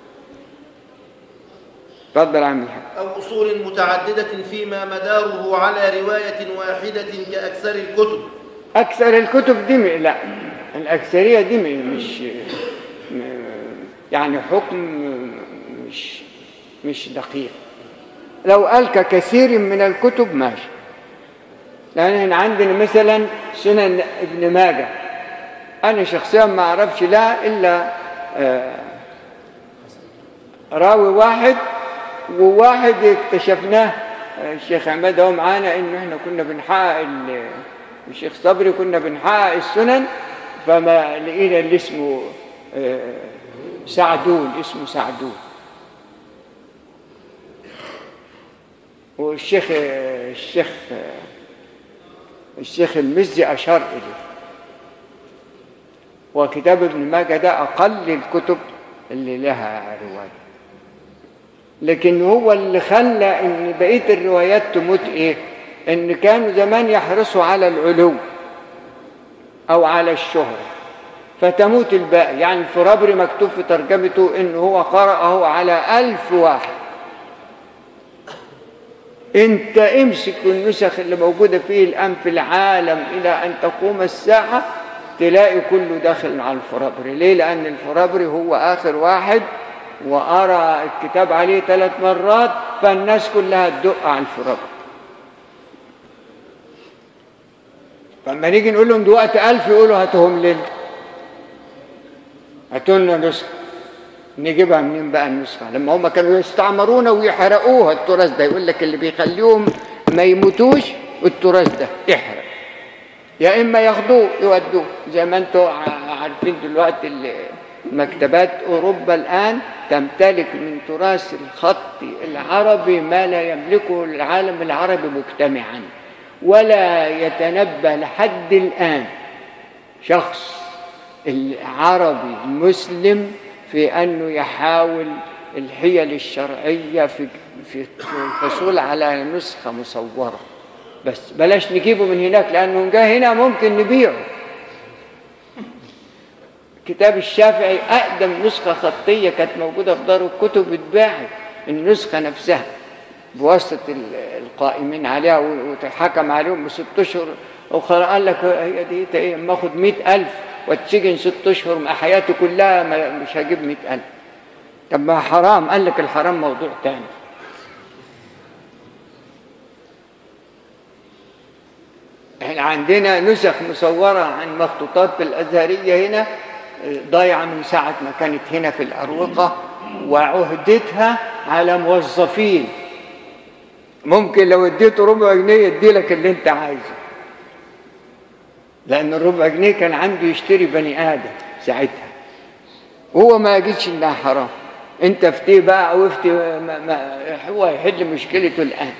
اتفضل يا عم الحاج أو أصول متعددة فيما مداره على رواية واحدة كأكثر الكتب اكثر الكتب دي م- لا الاكثريه دي م- مش م- يعني حكم مش مش دقيق لو قال ككثير من الكتب ماشي لان احنا عندنا مثلا سنن ابن ماجه انا شخصيا ما اعرفش لا الا آه، راوي واحد وواحد اكتشفناه آه، الشيخ عماد اهو معانا انه احنا كنا بنحقق ال- الشيخ صبري كنا بنحقق السنن فما لقينا اللي اسمه آه، سعدون اسمه سعدون والشيخ الشيخ الشيخ المزي أشار إليه وكتاب ابن ماجه ده أقل الكتب اللي لها رواية لكن هو اللي خلى إن بقية الروايات تموت إيه؟ إن كانوا زمان يحرصوا على العلو أو على الشهرة فتموت الباقي يعني الفرابري مكتوب في ترجمته إن هو قرأه على ألف واحد انت امسك النسخ اللي موجودة فيه الآن في العالم إلى أن تقوم الساعة تلاقي كله داخل على الفرابري ليه؟ لأن الفرابري هو آخر واحد وأرى الكتاب عليه ثلاث مرات فالناس كلها تدق على الفرابري فلما نيجي نقول لهم دلوقتي ألف يقولوا هاتهم لنا هاتوا لنا نسخة نجيبها منين بقى النسخة لما هم كانوا يستعمرونا ويحرقوها التراث ده يقول لك اللي بيخليهم ما يموتوش التراث ده احرق يا اما ياخدوه يودوه زي ما انتم عارفين دلوقتي ال- مكتبات اوروبا الان تمتلك من تراث الخط العربي ما لا يملكه العالم العربي مجتمعا ولا يتنبه لحد الان شخص العربي المسلم في انه يحاول الحيل الشرعيه في في الحصول على نسخه مصوره بس بلاش نجيبه من هناك لانه جه هنا ممكن نبيعه كتاب الشافعي اقدم نسخه خطيه كانت موجوده في دار الكتب اتباعت النسخه نفسها بواسطه ال- القائمين عليها وتحكم عليهم بست اشهر اخرى قال لك هي دي ايه اما اخد مئة ألف واتسجن ست اشهر مع حياتي كلها ما- مش هجيب مئة ألف طب ما حرام قال لك الحرام موضوع تاني احنا عندنا نسخ مصورة عن مخطوطات في الأزهرية هنا اه، ضايعة من ساعة ما كانت هنا في الأروقة وعهدتها على موظفين ممكن لو اديته ربع جنيه يدي لك اللي انت عايزه لأن الربع جنيه كان عنده يشتري بني آدم ساعتها هو ما يجدش إنها حرام أنت افتيه بقى أو افتي ما ما هو يحل مشكلته الآن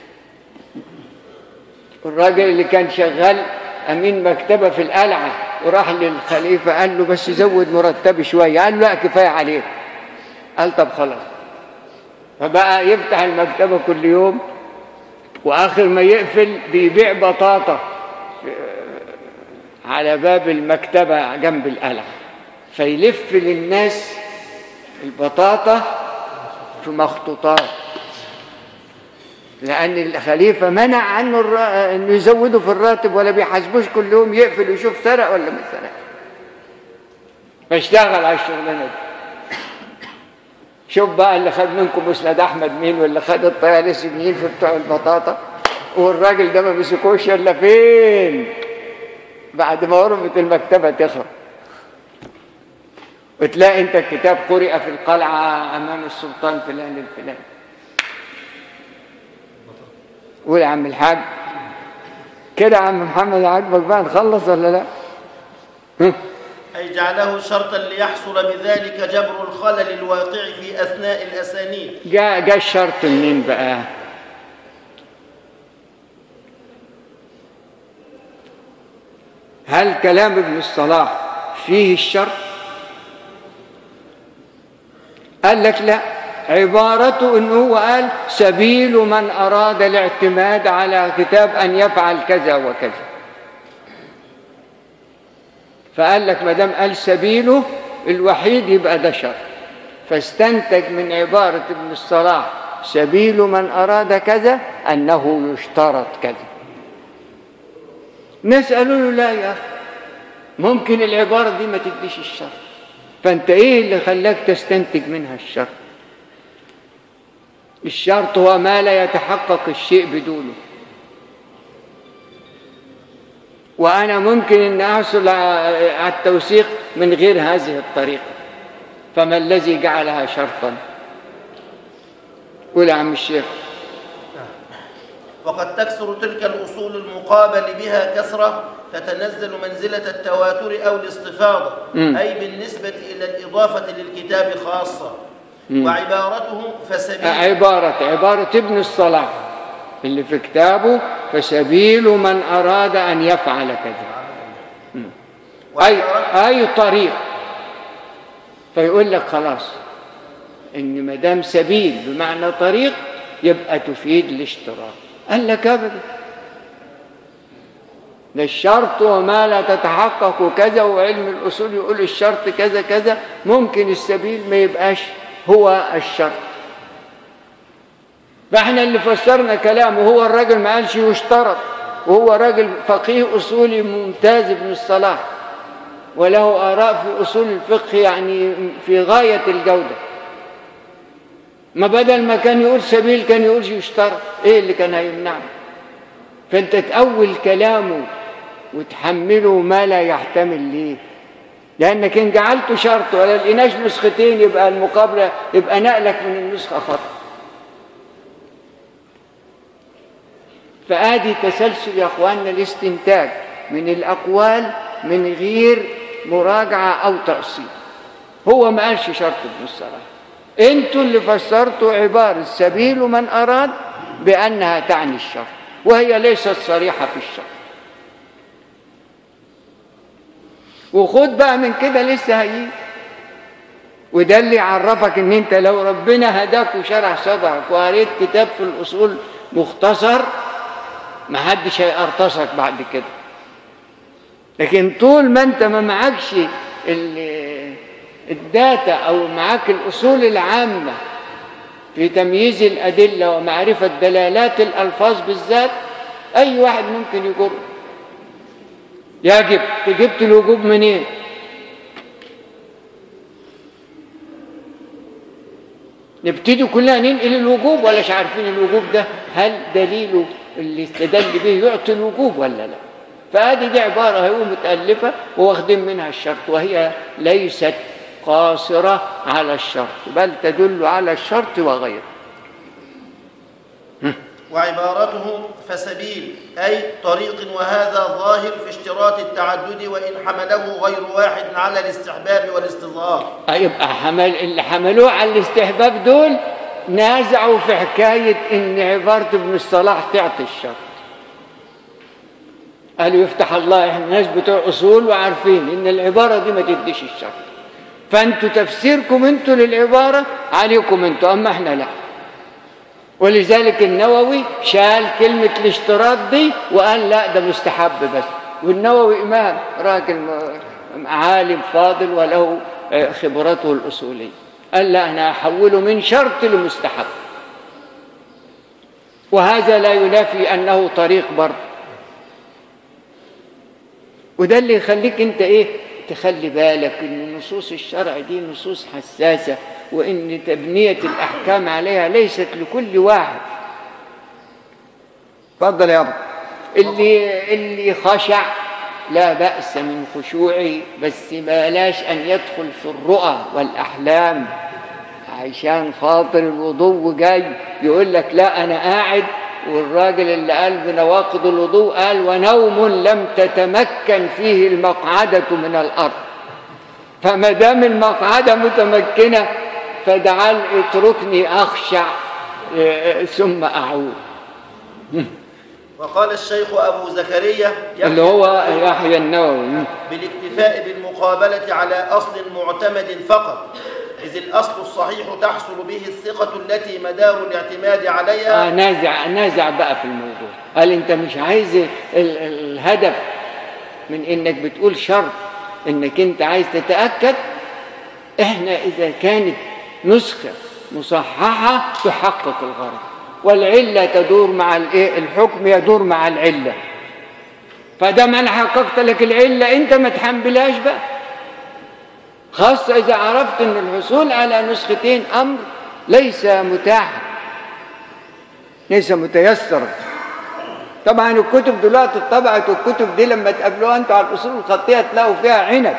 الراجل اللي كان شغال امين مكتبه في القلعه وراح للخليفه قال له بس زود مرتبي شويه قال له لا كفايه عليك قال طب خلاص فبقى يفتح المكتبه كل يوم واخر ما يقفل بيبيع بطاطا على باب المكتبه جنب القلعه فيلف للناس البطاطا في مخطوطات لأن الخليفة منع عنه الر- إنه يزوده في الراتب ولا بيحاسبوش كل يوم يقفل ويشوف سرق ولا ما سرق فاشتغل على الشغلانة دي شوف بقى اللي خد منكم مسند أحمد مين واللي خد الطيالسي مين في بتوع البطاطا والراجل ده ما مسكوش إلا فين بعد ما غرفة المكتبة تخرب وتلاقي انت الكتاب قرئ في القلعة أمام السلطان فلان الفلاني قول يا عم الحاج كده يا عم محمد عاجبك بقى نخلص ولا لا؟ هم؟ أي جعله شرطا ليحصل بذلك جبر الخلل الواقع في أثناء الأسانيد جاء جاء الشرط منين بقى؟ هل كلام ابن الصلاح فيه الشرط؟ قال لك لا عبارته انه هو قال سبيل من اراد الاعتماد على كتاب ان يفعل كذا وكذا فقال لك ما دام قال سبيله الوحيد يبقى ده شرط فاستنتج من عبارة ابن الصلاح سبيل من أراد كذا أنه يشترط كذا نسأله له لا يا أخي ممكن العبارة دي ما تديش الشرط فأنت إيه اللي خلاك تستنتج منها الشرط الشرط هو ما لا يتحقق الشيء بدونه وأنا ممكن أن أحصل على التوثيق من غير هذه الطريقة فما الذي جعلها شرطا قول يا عم الشيخ وقد تكثر تلك الأصول المقابل بها كثرة تتنزل منزلة التواتر أو الاستفاضة مم. أي بالنسبة إلى الإضافة للكتاب خاصة وعبارته فسبيل عبارة عبارة ابن الصلاح اللي في كتابه فسبيل من أراد أن يفعل كذا أي, وعبارته- أي طريق فيقول لك خلاص إن ما دام سبيل بمعنى طريق يبقى تفيد الاشتراك قال لك أبدا ده الشرط وما لا تتحقق كذا وعلم الأصول يقول الشرط كذا كذا ممكن السبيل ما يبقاش هو الشرط فاحنا اللي فسرنا كلامه هو الراجل ما قالش يشترط وهو راجل فقيه أصولي ممتاز ابن الصلاح وله آراء في أصول الفقه يعني في غاية الجودة ما بدل ما كان يقول سبيل كان يقول يشترط ايه اللي كان هيمنعه فانت تأول كلامه وتحمله ما لا يحتمل ليه لأنك إن جعلته شرط ولا لقيناش نسختين يبقى المقابلة يبقى نقلك من النسخة خطأ فآدي تسلسل يا أخواننا الاستنتاج من الأقوال من غير مراجعة أو تأصيل هو ما قالش شرط ابن الصلاح انتوا اللي فسرتوا عبارة سبيل من أراد بأنها تعني الشرط وهي ليست صريحة في الشرط وخد بقى من كده لسه هيجي وده اللي يعرفك ان انت لو ربنا هداك وشرح صدرك وقريت كتاب في الاصول مختصر ما حدش هيقرطسك بعد كده لكن طول ما انت ما معكش ال- الداتا او معاك الاصول العامه في تمييز الادله ومعرفه دلالات الالفاظ بالذات اي واحد ممكن يجر يجب جبت الوجوب منين نبتدي كلنا ننقل الوجوب ولا مش عارفين الوجوب ده هل دليله اللي استدل به يعطي الوجوب ولا لا فهذه دي عبارة هي متألفة وواخدين منها الشرط وهي ليست قاصرة على الشرط بل تدل على الشرط وغيره وعبارته فسبيل أي طريق وهذا ظاهر في اشتراط التعدد وإن حمله غير واحد على الاستحباب والاستظهار يبقى حمل اللي حملوه على الاستحباب دول نازعوا في حكاية إن عبارة ابن الصلاح تعطي الشرط قالوا يفتح الله احنا ناس بتوع أصول وعارفين إن العبارة دي ما تديش الشرط فأنتوا تفسيركم أنتوا للعبارة عليكم أنتوا أما احنا لا ولذلك النووي شال كلمة الاشتراط دي وقال لا ده مستحب بس والنووي إمام راجل م- عالم فاضل وله آه، خبرته الأصولية قال لا أنا أحوله من شرط لمستحب وهذا لا ينافي أنه طريق برضه وده اللي يخليك انت ايه تخلي بالك ان نصوص الشرع دي نصوص حساسة وان تبنية الاحكام عليها ليست لكل واحد اتفضل يا ابو اللي اللي خشع لا بأس من خشوعه بس بلاش أن يدخل في الرؤى والأحلام عشان خاطر الوضوء جاي يقول لك لا أنا قاعد والراجل اللي قال بنواقض الوضوء قال ونوم لم تتمكن فيه المقعدة من الأرض فما دام المقعدة متمكنة فدعال اتركني أخشع آه، ثم أعود وقال الشيخ أبو زكريا يحيى اللي هو يحيى النووي بالاكتفاء بالمقابلة على أصل معتمد فقط إذ الأصل الصحيح تحصل به الثقة التي مدار الاعتماد عليها آه نازع نازع بقى في الموضوع قال انت مش عايز ال- ال- الهدف من انك بتقول شرط انك انت عايز تتاكد احنا اذا كانت نسخه مصححه تحقق الغرض والعله تدور مع الايه الحكم يدور مع العله فده ما انا حققت لك العله انت ما تحملهاش بقى خاصة إذا عرفت أن الحصول على نسختين أمر ليس متاحا ليس متيسرا طبعا الكتب دلوقتي اتطبعت والكتب دي لما تقابلوها انتوا على الاصول الخطيه تلاقوا فيها عنب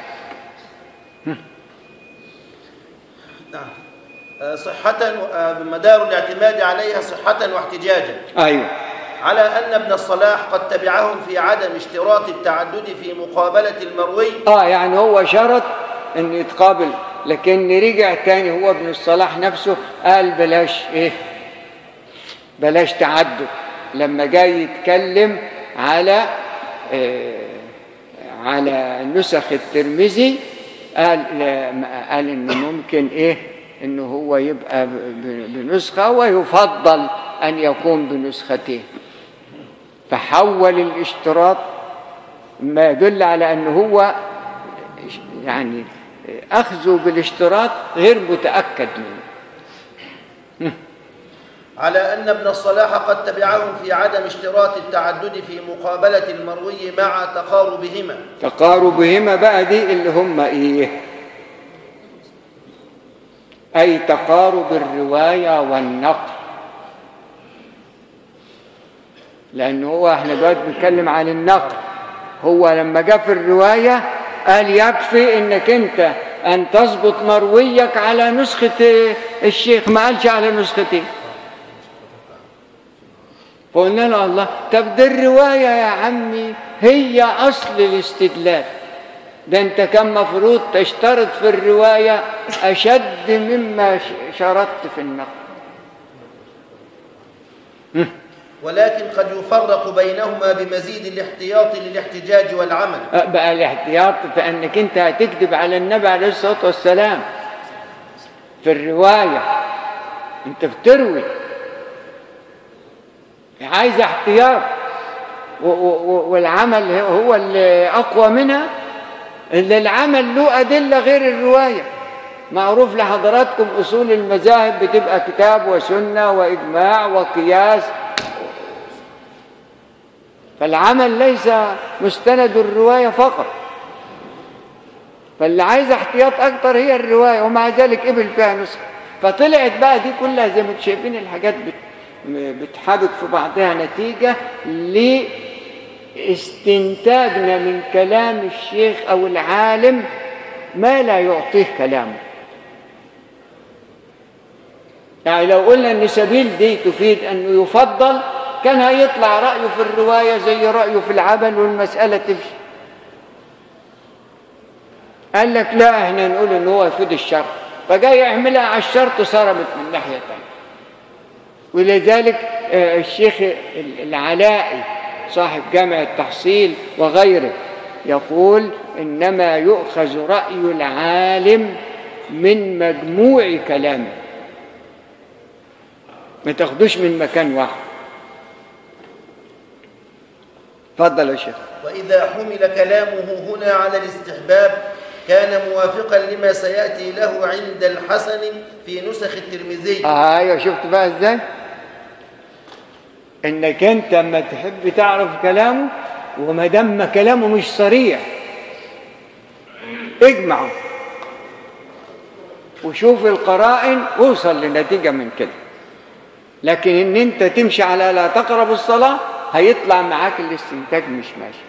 نعم آه، صحة آه، مدار الاعتماد عليها صحة واحتجاجا ايوه على أن ابن الصلاح قد تبعهم في عدم اشتراط التعدد في مقابلة المروي اه يعني هو شرط انه يتقابل لكن رجع تاني هو ابن الصلاح نفسه قال بلاش ايه بلاش تعدد لما جاي يتكلم على آه على نسخ الترمذي قال قال انه ممكن ايه انه هو يبقى ب- ب- بنسخه ويفضل ان يكون بنسختين فحول الاشتراط ما يدل على انه هو يعني اخذه بالاشتراط غير متاكد منه على أن ابن الصلاح قد تبعهم في عدم اشتراط التعدد في مقابلة المروي مع تقاربهما تقاربهما بقى دي اللي هم ايه اي تقارب الروايه والنقل لان هو احنا دلوقتي بنتكلم عن النقل هو لما جاء في الروايه قال يكفي انك انت ان تضبط مرويك على نسخه الشيخ ما قالش على نسختين فقلنا له الله طب دي الروايه يا عمي هي اصل الاستدلال ده انت كان مفروض تشترط في الروايه اشد مما ش- شرطت في النقل ولكن قد يفرق بينهما بمزيد الاحتياط للاحتجاج والعمل أه بقى الاحتياط في انك انت هتكذب على النبي عليه الصلاه والسلام في الروايه انت بتروي عايز احتياط و- و- و- والعمل هو اللي اقوى منها اللي العمل له ادله غير الروايه معروف لحضراتكم اصول المذاهب بتبقى كتاب وسنه واجماع وقياس فالعمل ليس مستند الروايه فقط فاللي عايز احتياط اكتر هي الروايه ومع ذلك قبل فيها نسخه فطلعت بقى دي كلها زي ما انتم شايفين الحاجات بت بتحابك في بعضها نتيجه لاستنتاجنا من كلام الشيخ او العالم ما لا يعطيه كلامه يعني لو قلنا ان سبيل دي تفيد انه يفضل كان هيطلع رايه في الروايه زي رايه في العمل والمساله تمشي قال لك لا احنا نقول ان هو يفيد الشرط فجاي يعملها على الشرط صرمت من ناحيه ثانيه ولذلك آه، الشيخ العلائي صاحب جامع التحصيل وغيره يقول انما يؤخذ راي العالم من مجموع كلامه ما تاخدوش من مكان واحد اتفضل يا شيخ وإذا حمل كلامه هنا على الاستحباب كان موافقا لما سيأتي له عند الحسن في نسخ الترمذي آه ايوه شفت بقى ازاي انك انت اما تحب تعرف كلامه وما دام كلامه مش صريح اجمعه وشوف القرائن وصل لنتيجة من كده لكن ان انت تمشي على لا تقرب الصلاة هيطلع معاك الاستنتاج مش ماشي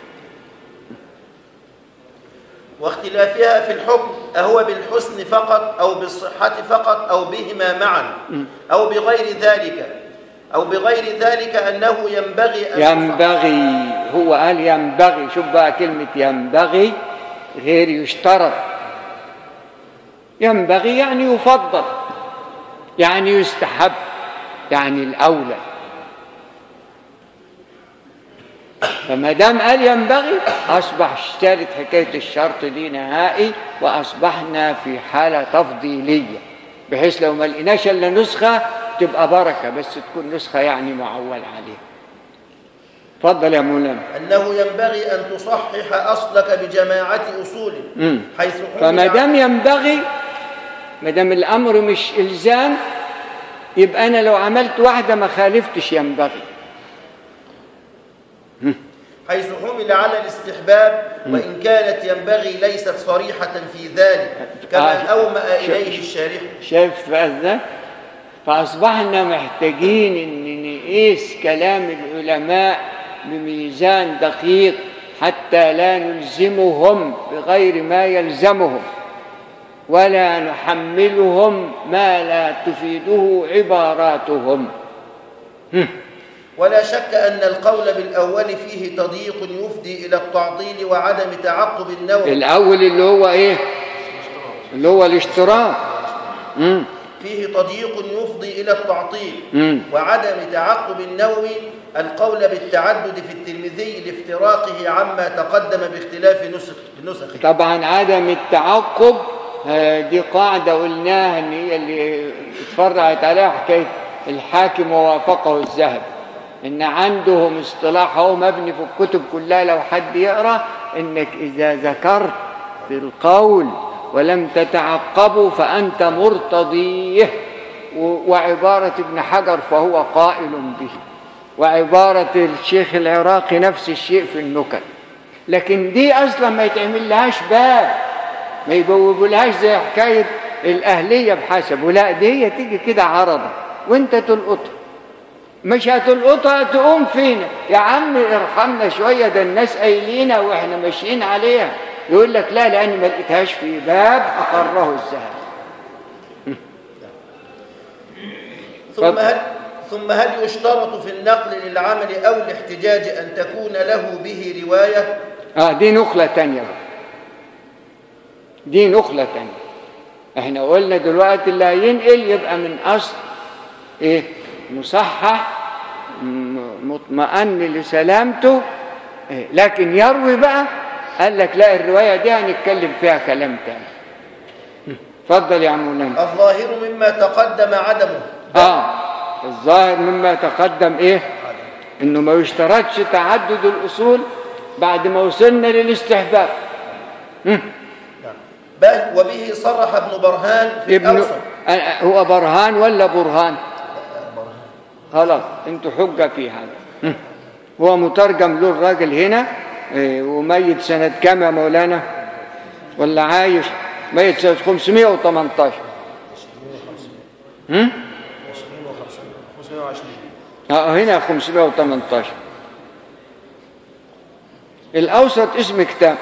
واختلافها في الحكم أهو بالحسن فقط أو بالصحة فقط أو بهما معا أو بغير ذلك أو بغير ذلك أنه ينبغي أن ينبغي هو قال ينبغي شوف بقى كلمة ينبغي غير يشترط ينبغي يعني يفضل يعني يستحب يعني الأولى فما دام قال ينبغي أصبح اشترت حكاية الشرط دي نهائي وأصبحنا في حالة تفضيلية بحيث لو ما لقيناش إلا نسخة تبقى بركة بس تكون نسخة يعني معول عليها اتفضل يا مولانا أنه ينبغي أن تصحح أصلك بجماعة أصول مم. حيث فما حمل دام ينبغي ما دام الامر مش الزام يبقى انا لو عملت واحده ما خالفتش ينبغي حيث حمل على الاستحباب وإن كانت ينبغي ليست صريحة في ذلك كما آه. أومأ ش- إليه الشارح شايف بقى ازاي فاصبحنا محتاجين ان نقيس كلام العلماء بميزان دقيق حتى لا نلزمهم بغير ما يلزمهم ولا نحملهم ما لا تفيده عباراتهم ولا شك أن القول بالأول فيه تضييق يفضي إلى التعطيل وعدم تعقب النوع الاول اللي هو ايه اللي هو الاشتراك مم. فيه تضييق يفضي إلى التعطيل مم. وعدم تعقب النووي القول بالتعدد في الترمذي لافتراقه عما تقدم باختلاف نسخ نسخه طبعا عدم التعقب آه، دي قاعدة قلناها ان هي اللي اتفرعت عليها حكاية الحاكم ووافقه الذهب ان عندهم اصطلاح هو مبني في الكتب كلها لو حد يقرا انك اذا ذكرت القول ولم تتعقبه فانت مرتضيه و- وعبارة ابن حجر فهو قائل به وعبارة الشيخ العراقي نفس الشيء في النكت لكن دي اصلا ما يتعمل لهاش باب ما يبوبولهاش زي حكايه الاهليه بحسب لا دي هي تيجي كده عرضه وانت تلقطها مش هتلقطها تقوم فينا يا عم ارحمنا شويه ده الناس قايلينها واحنا ماشيين عليها يقول لك لا لاني ما لقيتهاش في باب اقره الذهب ثم اتفضل. هل ثم هل يشترط في النقل للعمل أو الاحتجاج أن تكون له به رواية اه دي نقله تانية بقى دي نقله تانية احنا قلنا دلوقتي اللي هينقل يبقى من اصل ايه مصحح م- مطمئن لسلامته إيه؟ لكن يروي بقى قال لك لا الروايه دي هنتكلم فيها كلام تاني اتفضل يا مولانا الظاهر مما تقدم عدمه اه الظاهر مما تقدم ايه انه ما يشترطش تعدد الاصول بعد ما وصلنا للاستحباب بل وبه صرح ابن برهان في ابن الأوسط آه، هو برهان ولا برهان خلاص انتوا حجة في هذا هم. هو مترجم له الراجل هنا إيه، وميت سنة كام يا مولانا ولا عايش ميت سنة 518 هم؟ 520 اه هنا 518 الأوسط اسم كتاب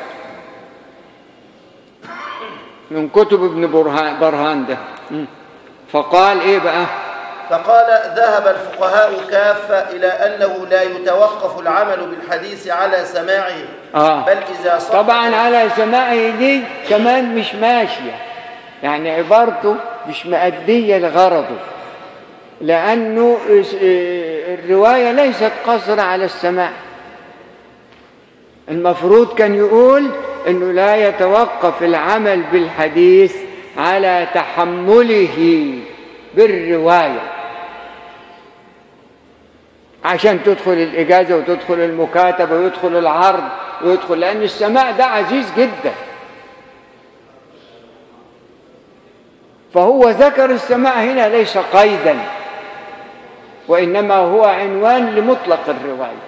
من كتب ابن برهان, برهان ده مم. فقال ايه بقى فقال ذهب الفقهاء كافة إلى أنه لا يتوقف العمل بالحديث على سماعه آه. بل إذا صح طبعا على سماعه دي كمان مش ماشية يعني عبارته مش مأدية لغرضه لأنه الرواية ليست قصرة على السماع المفروض كان يقول أنه لا يتوقف العمل بالحديث على تحمله بالرواية عشان تدخل الإجازة وتدخل المكاتبة ويدخل العرض ويدخل لأن السماع ده عزيز جدا فهو ذكر السماع هنا ليس قيدا وإنما هو عنوان لمطلق الرواية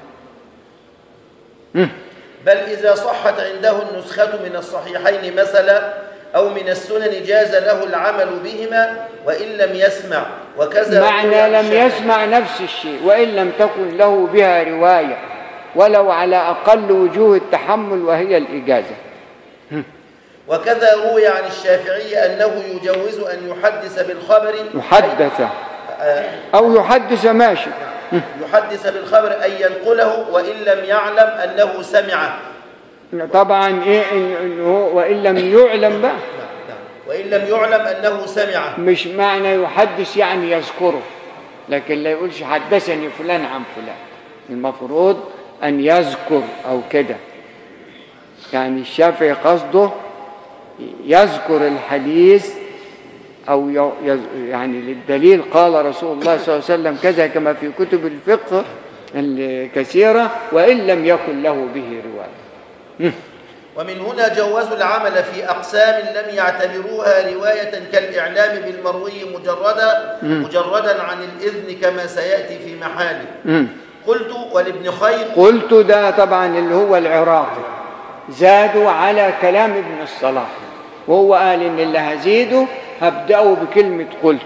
بل إذا صحت عنده النسخة من الصحيحين مثلا أو من السنن جاز له العمل بهما وإن لم يسمع وكذا روي معنى عن لم الشافعي. يسمع نفس الشيء وإن لم تكن له بها رواية ولو على أقل وجوه التحمل وهي الإجازة وكذا روي عن الشافعي أنه يجوز أن يحدث بالخبر يحدث آه، أو يحدث ماشي يحدث بالخبر أن ينقله وإن لم يعلم أنه سمعه طبعا إيه إن- إن هو وإن لم يعلم بقى وإن لم يعلم أنه سمعه مش معنى يحدث يعني يذكره لكن لا يقولش حدثني فلان عن فلان المفروض أن يذكر أو كده يعني الشافعي قصده يذكر الحديث أو ي- يز- يعني للدليل قال رسول الله صلى الله عليه وسلم كذا كما في كتب الفقه الكثيرة وإن لم يكن له به رواية ومن هنا جوزوا العمل في أقسام لم يعتبروها رواية كالإعلام بالمروي مجردا مجردا عن الإذن كما سيأتي في محاله مم. قلت ولابن خير قلت ده طبعا اللي هو العراقي زادوا على كلام ابن الصلاح وهو قال ان اللي هزيده هبدأه بكلمة قلت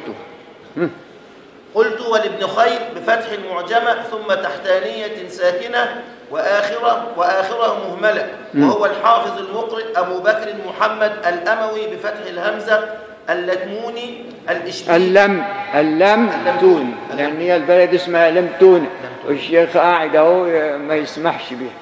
قلت ولابن خير بفتح المعجمة ثم تحتانية ساكنة وآخرة وآخرة مهملة وهو الحافظ المقرئ أبو بكر محمد الأموي بفتح الهمزة اللتموني الإشبيلي اللم اللم تون لان هي البلد اسمها لم تون والشيخ قاعد اهو ما يسمحش بيها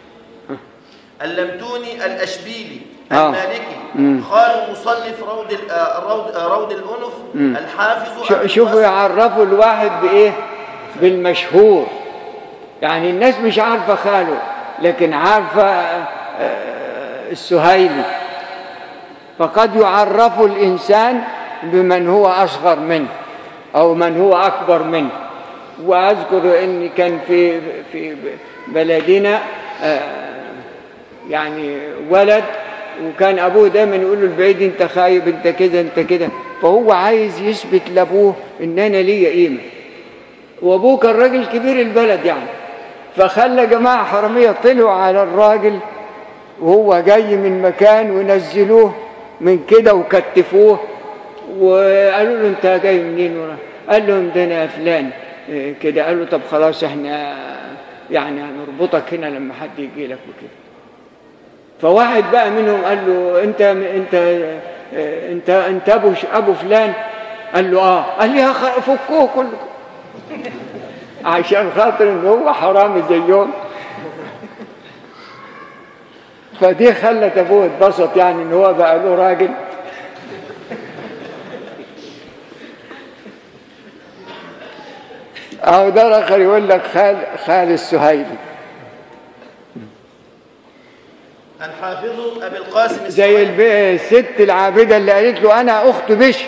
اللمتوني الأشبيلي آه. المالكي خال مصنف روض ال- آه، روض آه، روض الأنف الحافظ شو- أبو شوفوا القاسم. يعرفوا الواحد بايه بالمشهور يعني الناس مش عارفه خاله لكن عارفه آه، السهيلي فقد يعرف الانسان بمن هو اصغر منه او من هو اكبر منه واذكر ان كان في في بلدنا آه، يعني ولد وكان ابوه دايما يقول له البعيد انت خايب انت كده انت كده فهو عايز يثبت لابوه ان انا ليا قيمه وابوه كان راجل كبير البلد يعني فخلى جماعه حراميه طلعوا على الراجل وهو جاي من مكان ونزلوه من كده وكتفوه وقالوا له انت جاي منين ورا قال لهم ده انا فلان إيه كده قالوا طب خلاص احنا يعني هنربطك هنا لما حد يجي لك وكده فواحد بقى منهم قال له انت انت اه، انت انت ابو ش- ابو فلان قال له اه قال لي يا أخ- فكوه كلكم عشان خاطر ان هو حرامي زيهم فدي خلت ابوه اتبسط يعني ان هو بقى له راجل او ده اخر يقول لك خال خال السهيلي الحافظ أبي القاسم زي السويدي. الب- الست العابده اللي قالت له انا اخت بشر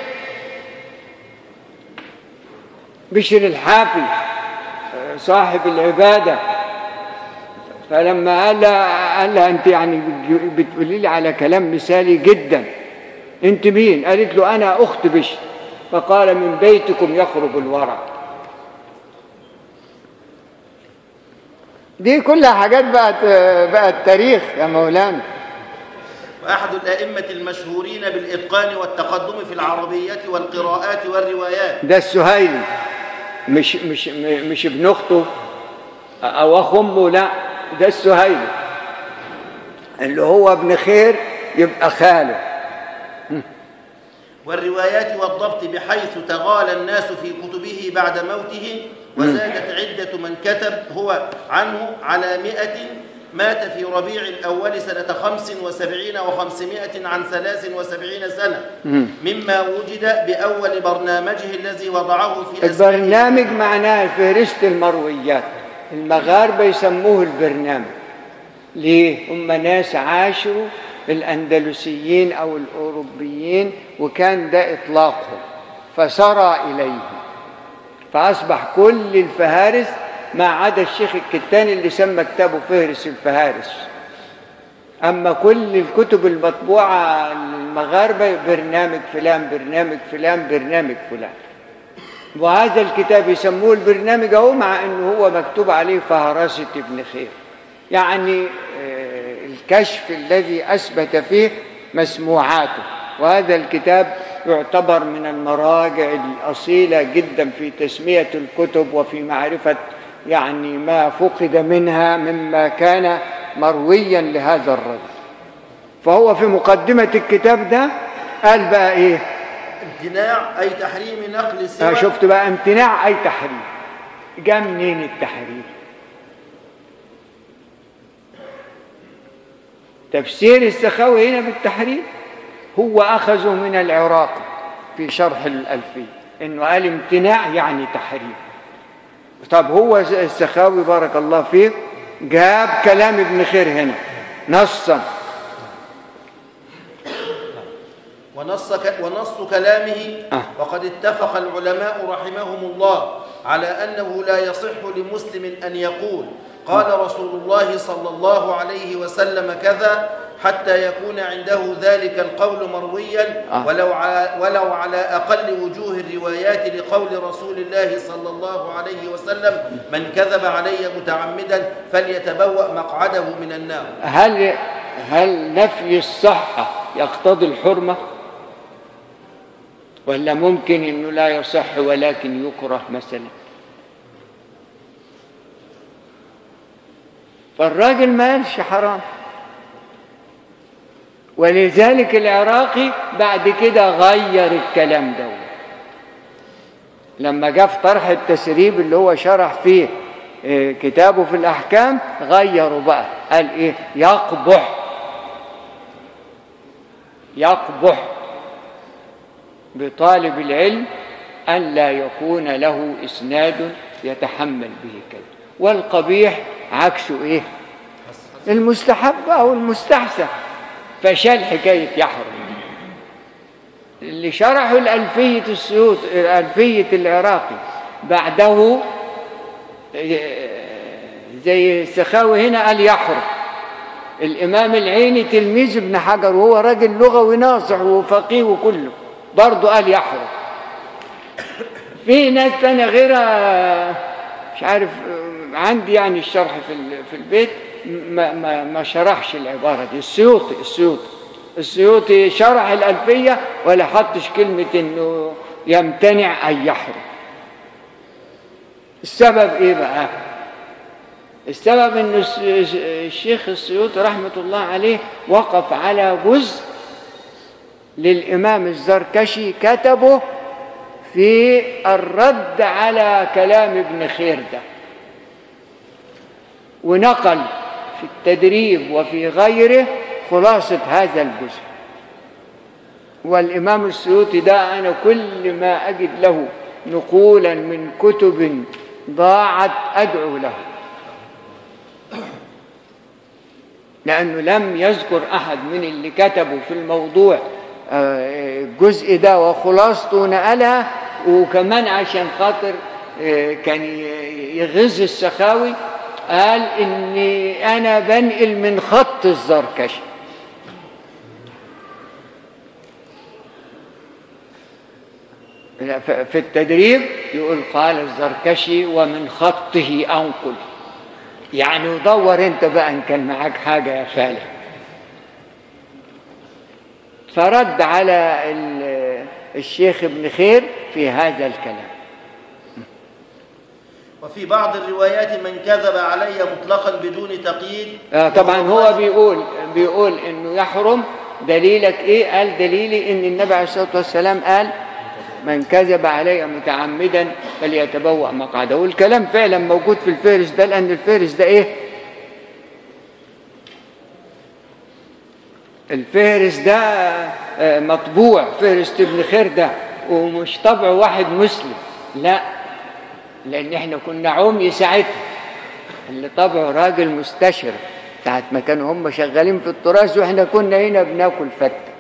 بشر الحافي صاحب العباده فلما قال لها قال لها انت يعني بتج- بتقولي لي على كلام مثالي جدا انت مين قالت له انا اخت بشر فقال من بيتكم يخرج الورع دي كلها حاجات بقت بقت تاريخ يا مولانا وأحد الأئمة المشهورين بالإتقان والتقدم في العربية والقراءات والروايات ده السهيلي مش مش م- مش ابن اخته او اخ امه لا ده السهيلي اللي هو ابن خير يبقى خاله والروايات والضبط بحيث تغالى الناس في كتبه بعد موته وزادت عدة من كتب هو عنه على مئة مات في ربيع الأول سنة خمس وسبعين وخمسمائة عن ثلاث وسبعين سنة مما وجد بأول برنامجه الذي وضعه في أسفل البرنامج معناه فهرست المرويات المغاربة يسموه البرنامج ليه؟ هم ناس عاشوا الأندلسيين أو الأوروبيين وكان ده إطلاقهم فسرى إليهم فأصبح كل الفهارس ما عدا الشيخ الكتاني اللي سمى كتابه فهرس الفهارس أما كل الكتب المطبوعة المغاربة برنامج فلان برنامج فلان برنامج فلان وهذا الكتاب يسموه البرنامج اهو مع انه هو مكتوب عليه فهرسة ابن خير يعني آه، الكشف الذي اثبت فيه مسموعاته وهذا الكتاب يعتبر من المراجع الاصيله جدا في تسميه الكتب وفي معرفه يعني ما فقد منها مما كان مرويا لهذا الرجل فهو في مقدمه الكتاب ده قال بقى ايه امتناع أي تحريم نقل آه سوى شفت بقى امتناع اي تحريم جاء منين التحريم تفسير السخاوي هنا بالتحريم هو اخذه من العراق في شرح الالفيه انه قال امتناع يعني تحريم طب هو السخاوي بارك الله فيه جاب كلام ابن خير هنا نصا ونص, ك... ونص كلامه آه. وقد اتفق العلماء رحمهم الله على أنه لا يصح لمسلم أن يقول قال رسول الله صلى الله عليه وسلم كذا حتى يكون عنده ذلك القول مرويا آه. ولو على, ولو على أقل وجوه الروايات لقول رسول الله صلى الله عليه وسلم من كذب علي متعمدا فليتبوأ مقعده من النار هل هل نفي الصحة يقتضي الحرمة؟ ولا ممكن انه لا يصح ولكن يكره مثلا؟ فالراجل ما قالش حرام ولذلك العراقي بعد كده غير الكلام ده لما جاء في طرح التسريب اللي هو شرح فيه إيه، كتابه في الأحكام غيروا بقى قال إيه يقبح يقبح بطالب العلم أن لا يكون له إسناد يتحمل به كذا والقبيح عكسه إيه المستحب أو المستحسن فشال حكاية يحرم اللي شرحوا الألفية السيوط الألفية العراقي بعده زي السخاوي هنا قال يحرم الإمام العيني تلميذ ابن حجر وهو راجل لغوي ناصح وفقيه وكله برضه قال يحرم في ناس تانية غيرها مش عارف عندي يعني الشرح في ال- في البيت ما ما ما شرحش العبارة دي السيوطي السيوطي السيوطي شرح الألفية ولا حطش كلمة إنه يمتنع أن يحرم السبب إيه بقى؟ السبب ان الس- الشيخ السيوطي رحمه الله عليه وقف على جزء للامام الزركشي كتبه في الرد على كلام ابن خيردة ونقل في التدريب وفي غيره خلاصة هذا الجزء والإمام السيوطي ده أنا كل ما أجد له نقولا من كتب ضاعت أدعو له لأنه لم يذكر أحد من اللي كتبوا في الموضوع آه، الجزء ده وخلاصته نقلها وكمان عشان خاطر آه، كان ي- يغز السخاوي قال إني أنا بنقل من خط الزركشي لا، ف- في التدريب يقول قال الزركشي ومن خطه أنقل يعني دور انت بقى ان كان معاك حاجه يا خالد فرد على ال- الشيخ ابن خير في هذا الكلام وفي بعض الروايات من كذب علي مطلقا بدون تقييد آه طبعا وهو هو خالف- بيقول بيقول انه يحرم دليلك ايه قال دليلي ان النبي عليه الصلاه والسلام قال من كذب علي متعمدا فليتبوأ مقعده والكلام فعلا موجود في الفهرس ده لان الفهرس ده ايه الفهرس ده آه، مطبوع فهرس ابن خير ده ومش طبعه واحد مسلم لا لان احنا كنا عمي ساعتها اللي طبعه راجل مستشرق ساعة ما كانوا هم شغالين في التراث واحنا كنا هنا بناكل فتة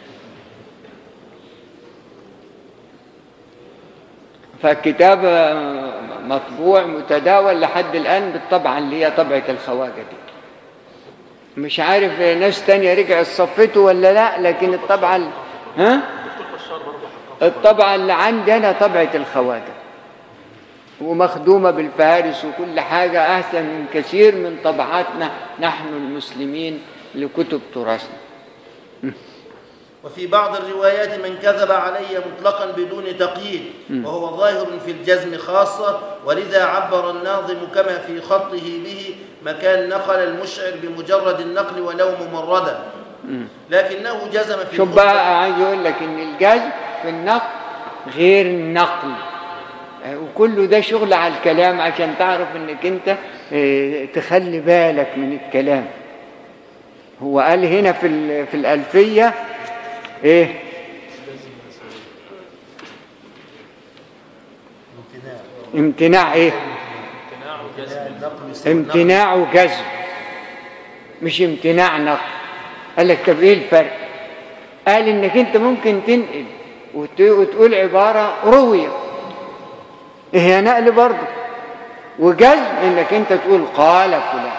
فالكتاب آه، مطبوع متداول لحد الآن بالطبعة اللي هي طبعة الخواجة دي مش عارف ناس تانية رجعت صفته ولا لا لكن الطبعة ال- ها الطبعة اللي عندي أنا طبعة الخواجة ومخدومة بالفهارس وكل حاجة أحسن من كثير من طبعاتنا نحن المسلمين لكتب تراثنا وفي بعض الروايات من كذب علي مطلقا بدون تقييد وهو ظاهر في الجزم خاصة ولذا عبر الناظم كما في خطه به مكان نقل المشعر بمجرد النقل ولو ممردا لكنه جزم في شوف الخطبة- بقى عايز يقول لك ان الجزم في النقل غير النقل آه، وكله ده شغل على الكلام عشان تعرف انك انت آه، تخلي بالك من الكلام هو قال هنا في ال- في الألفية ايه امتناع ايه امتناع وجزم مش امتناع نقل قال لك طب ايه الفرق قال انك انت ممكن تنقل وت- وتقول عبارة روية هي نقل برضه وجزم انك انت تقول قال فلان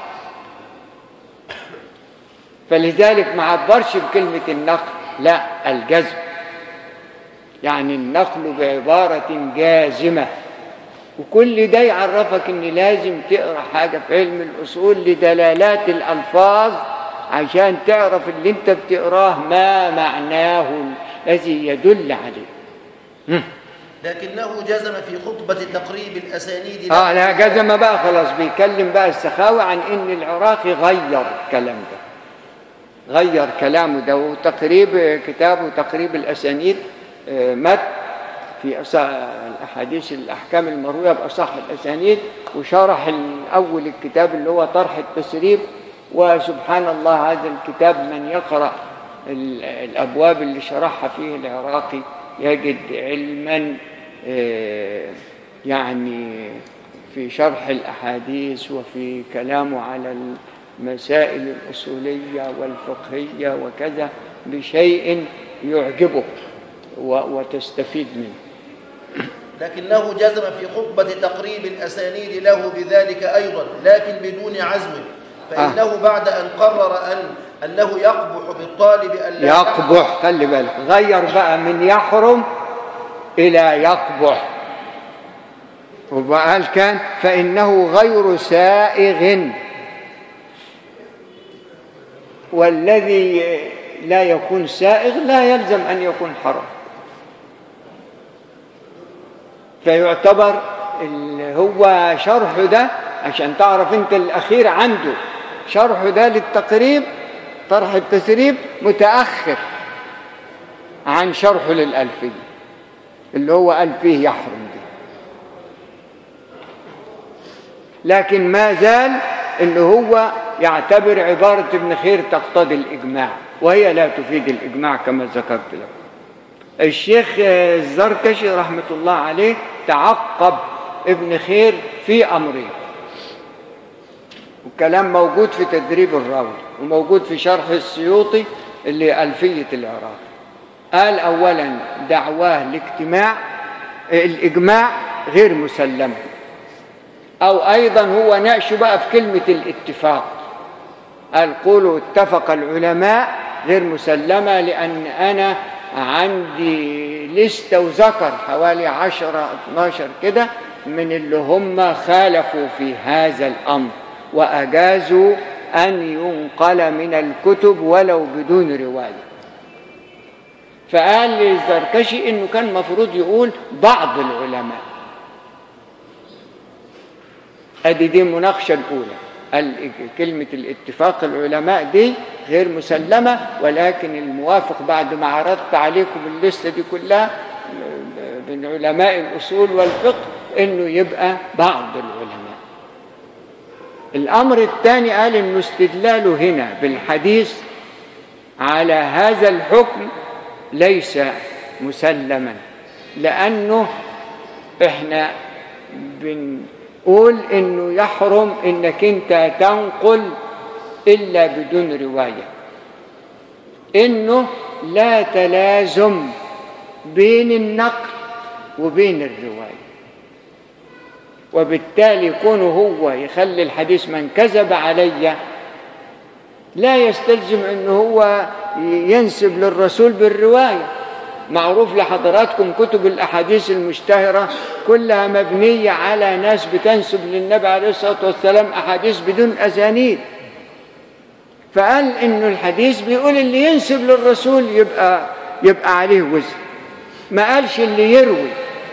فلذلك ما عبرش بكلمة النقل لا الجزم يعني النقل بعبارة جازمة وكل ده يعرفك ان لازم تقرا حاجة في علم الاصول لدلالات الالفاظ عشان تعرف اللي انت بتقراه ما معناه الذي يدل عليه لكنه جزم في خطبة تقريب الأسانيد اه لا جزم بقى خلاص بيكلم بقى السخاوي عن ان العراقي غير الكلام ده غير كلامه ده وتقريب كتابه تقريب الاسانيد آه، مت في أص- الاحاديث الاحكام المرويه باصح الاسانيد وشرح الاول الكتاب اللي هو طرح التسريب وسبحان الله هذا الكتاب من يقرا ال- الابواب اللي شرحها فيه العراقي يجد علما آه، يعني في شرح الأحاديث وفي كلامه على المسائل الأصولية والفقهية وكذا بشيء يعجبك و- وتستفيد منه لكنه جزم في خطبة تقريب الأسانيد له بذلك أيضا لكن بدون عزم فإنه بعد أن قرر أن أنه يقبح بالطالب أن لا يقبح خلي بالك غير بقى من يحرم إلى يقبح وقال كان فإنه غير سائغ والذي لا يكون سائغ لا يلزم أن يكون حرام فيعتبر اللي هو شرحه ده عشان تعرف انت الأخير عنده شرحه ده للتقريب طرح التسريب متأخر عن شرحه للألفية اللي هو قال فيه يحرم دي لكن ما زال ان هو يعتبر عبارة ابن خير تقتضي الإجماع وهي لا تفيد الإجماع كما ذكرت لكم الشيخ الزركشي رحمة الله عليه تعقب ابن خير في أمرين والكلام موجود في تدريب الراوي وموجود في شرح السيوطي اللي ألفية العراق قال أولا دعواه الاجتماع الإجماع غير مسلمة أو أيضا هو ناقشه بقى في كلمة الاتفاق قال قولوا اتفق العلماء غير مسلمة لأن أنا عندي لستة وذكر حوالي عشرة 12 كده من اللي هم خالفوا في هذا الأمر وأجازوا أن ينقل من الكتب ولو بدون رواية فقال للزركشي إنه كان مفروض يقول بعض العلماء ادي دي المناقشه الاولى ال- كلمه الاتفاق العلماء دي غير مسلمه ولكن الموافق بعد ما عرضت عليكم اللسته دي كلها من علماء الاصول والفقه انه يبقى بعض العلماء الامر الثاني قال انه استدلاله هنا بالحديث على هذا الحكم ليس مسلما لانه احنا بنقول انه يحرم انك انت تنقل الا بدون روايه انه لا تلازم بين النقل وبين الروايه وبالتالي كونه هو يخلي الحديث من كذب علي لا يستلزم أنه هو ينسب للرسول بالرواية معروف لحضراتكم كتب الأحاديث المشتهرة كلها مبنية على ناس بتنسب للنبي عليه الصلاة والسلام أحاديث بدون أسانيد فقال إنه الحديث بيقول اللي ينسب للرسول يبقى يبقى عليه وزن ما قالش اللي يروي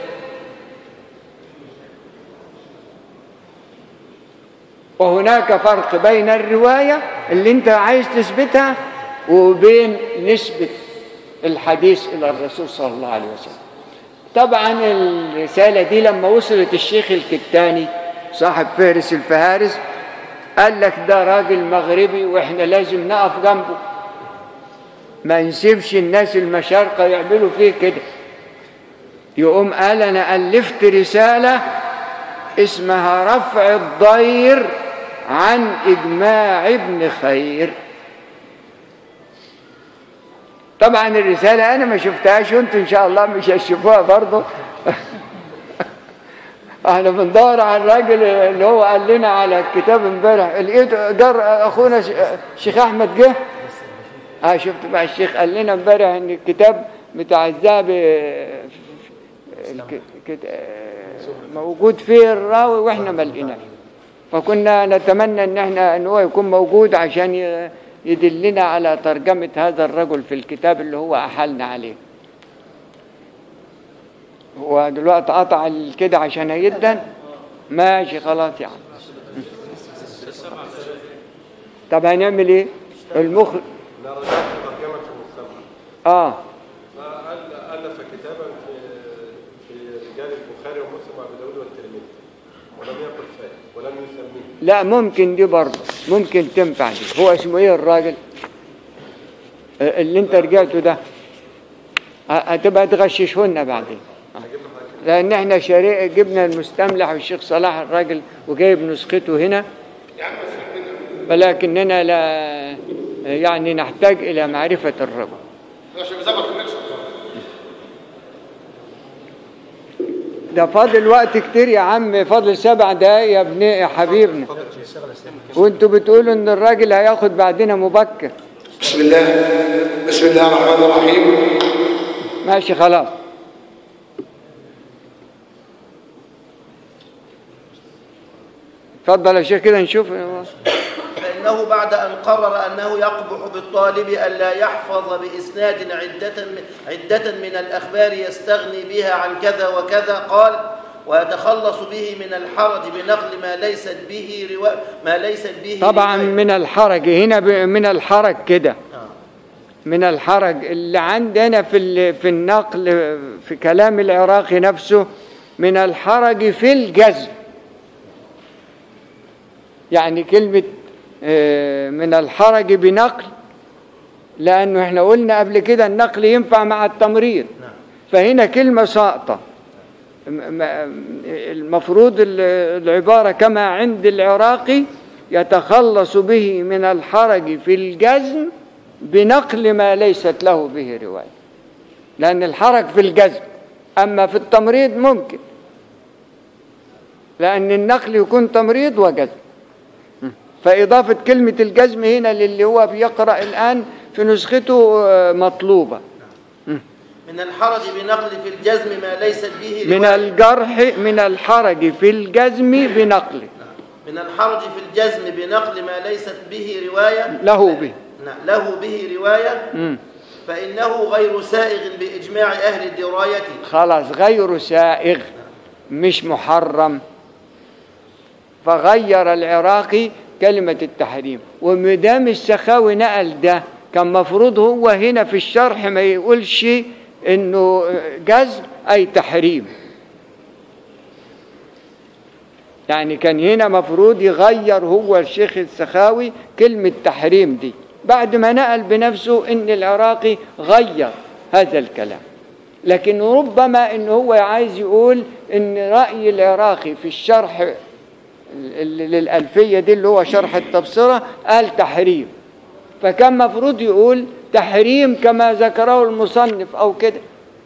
وهناك فرق بين الرواية اللي انت عايز تثبتها وبين نسبة الحديث إلى الرسول صلى الله عليه وسلم طبعا الرسالة دي لما وصلت الشيخ الكتاني صاحب فهرس الفهارس قال لك ده راجل مغربي واحنا لازم نقف جنبه ما نسيبش الناس المشارقة يعملوا فيه كده يقوم قال أنا ألفت رسالة اسمها رفع الضير عن إجماع ابن خير طبعا الرسالة أنا ما شفتهاش وأنتم إن شاء الله مش هتشوفوها برضه احنا بندور على الراجل اللي هو قال لنا على الكتاب امبارح لقيت جر اخونا ش- شيخ احمد جه اه شفت بقى الشيخ قال لنا امبارح ان الكتاب بتاع الذهب آه، الك- كت- آه، موجود فيه الراوي واحنا ما لقيناش فكنا نتمنى ان احنا ان هو يكون موجود عشان ي- يدلنا على ترجمة هذا الرجل في الكتاب اللي هو احلنا عليه هو دلوقتي قطع ال- كده عشان هيدن ماشي خلاص يعني طب هنعمل ايه المخ لا رجعت ترجمة المجتمع اه فألف كتابا في في رجال البخاري ومسلم وأبي داود والترمذي ولم يقل فيه ولم يسميه لا ممكن دي برضه ممكن تنفع دي هو اسمه ايه الراجل آه، اللي انت رجعته ده ه- هتبقى تغششهن بعدين آه. لان احنا شريك جبنا المستملح والشيخ صلاح الراجل وجايب نسخته هنا ولكننا لا يعني نحتاج الى معرفة الرجل عشان بيظبط النفس ده فاضل وقت كتير يا عم فاضل سبع دقايق يا ابن يا حبيبنا وانتوا بتقولوا ان الراجل هياخد بعدنا مبكر بسم الله بسم الله الرحمن الرحيم ماشي خلاص اتفضل يا شيخ كده نشوف فإنه بعد أن قرر أنه يقبح بالطالب ألا يحفظ بإسناد عدة عدة من الأخبار يستغني بها عن كذا وكذا قال ويتخلص به من الحرج بنقل ما ليست به روا... ما ليست به طبعا رواية. من الحرج هنا ب- من الحرج كده من الحرج اللي عندنا في ال- في النقل في كلام العراقي نفسه من الحرج في الجزم يعني كلمة آه، من الحرج بنقل لأنه احنا قلنا قبل كده النقل ينفع مع التمريض فهنا كلمة ساقطة م- م- المفروض ال- العبارة كما عند العراقي يتخلص به من الحرج في الجزم بنقل ما ليست له به رواية لأن الحرج في الجزم أما في التمريض ممكن لأن النقل يكون تمريض وجزم فإضافة كلمة الجزم هنا للي هو بيقرأ الآن في نسخته آه، مطلوبة من الحرج بنقل في الجزم ما ليست به من رواية. الجرح من الحرج في الجزم بنقله من الحرج في الجزم بنقل ما ليست به رواية له به نعم، له به رواية مم. فإنه غير سائغ بإجماع أهل الدراية خلاص غير سائغ مش محرم فغير العراقي كلمة التحريم ومدام السخاوي نقل ده كان مفروض هو هنا في الشرح ما يقولش انه جزم اي تحريم يعني كان هنا مفروض يغير هو الشيخ السخاوي كلمة تحريم دي بعد ما نقل بنفسه ان العراقي غير هذا الكلام لكن ربما ان هو عايز يقول ان رأي العراقي في الشرح ال- ال- للألفية دي اللي هو شرح التبصرة قال تحريم فكان مفروض يقول تحريم كما ذكره المصنف أو كده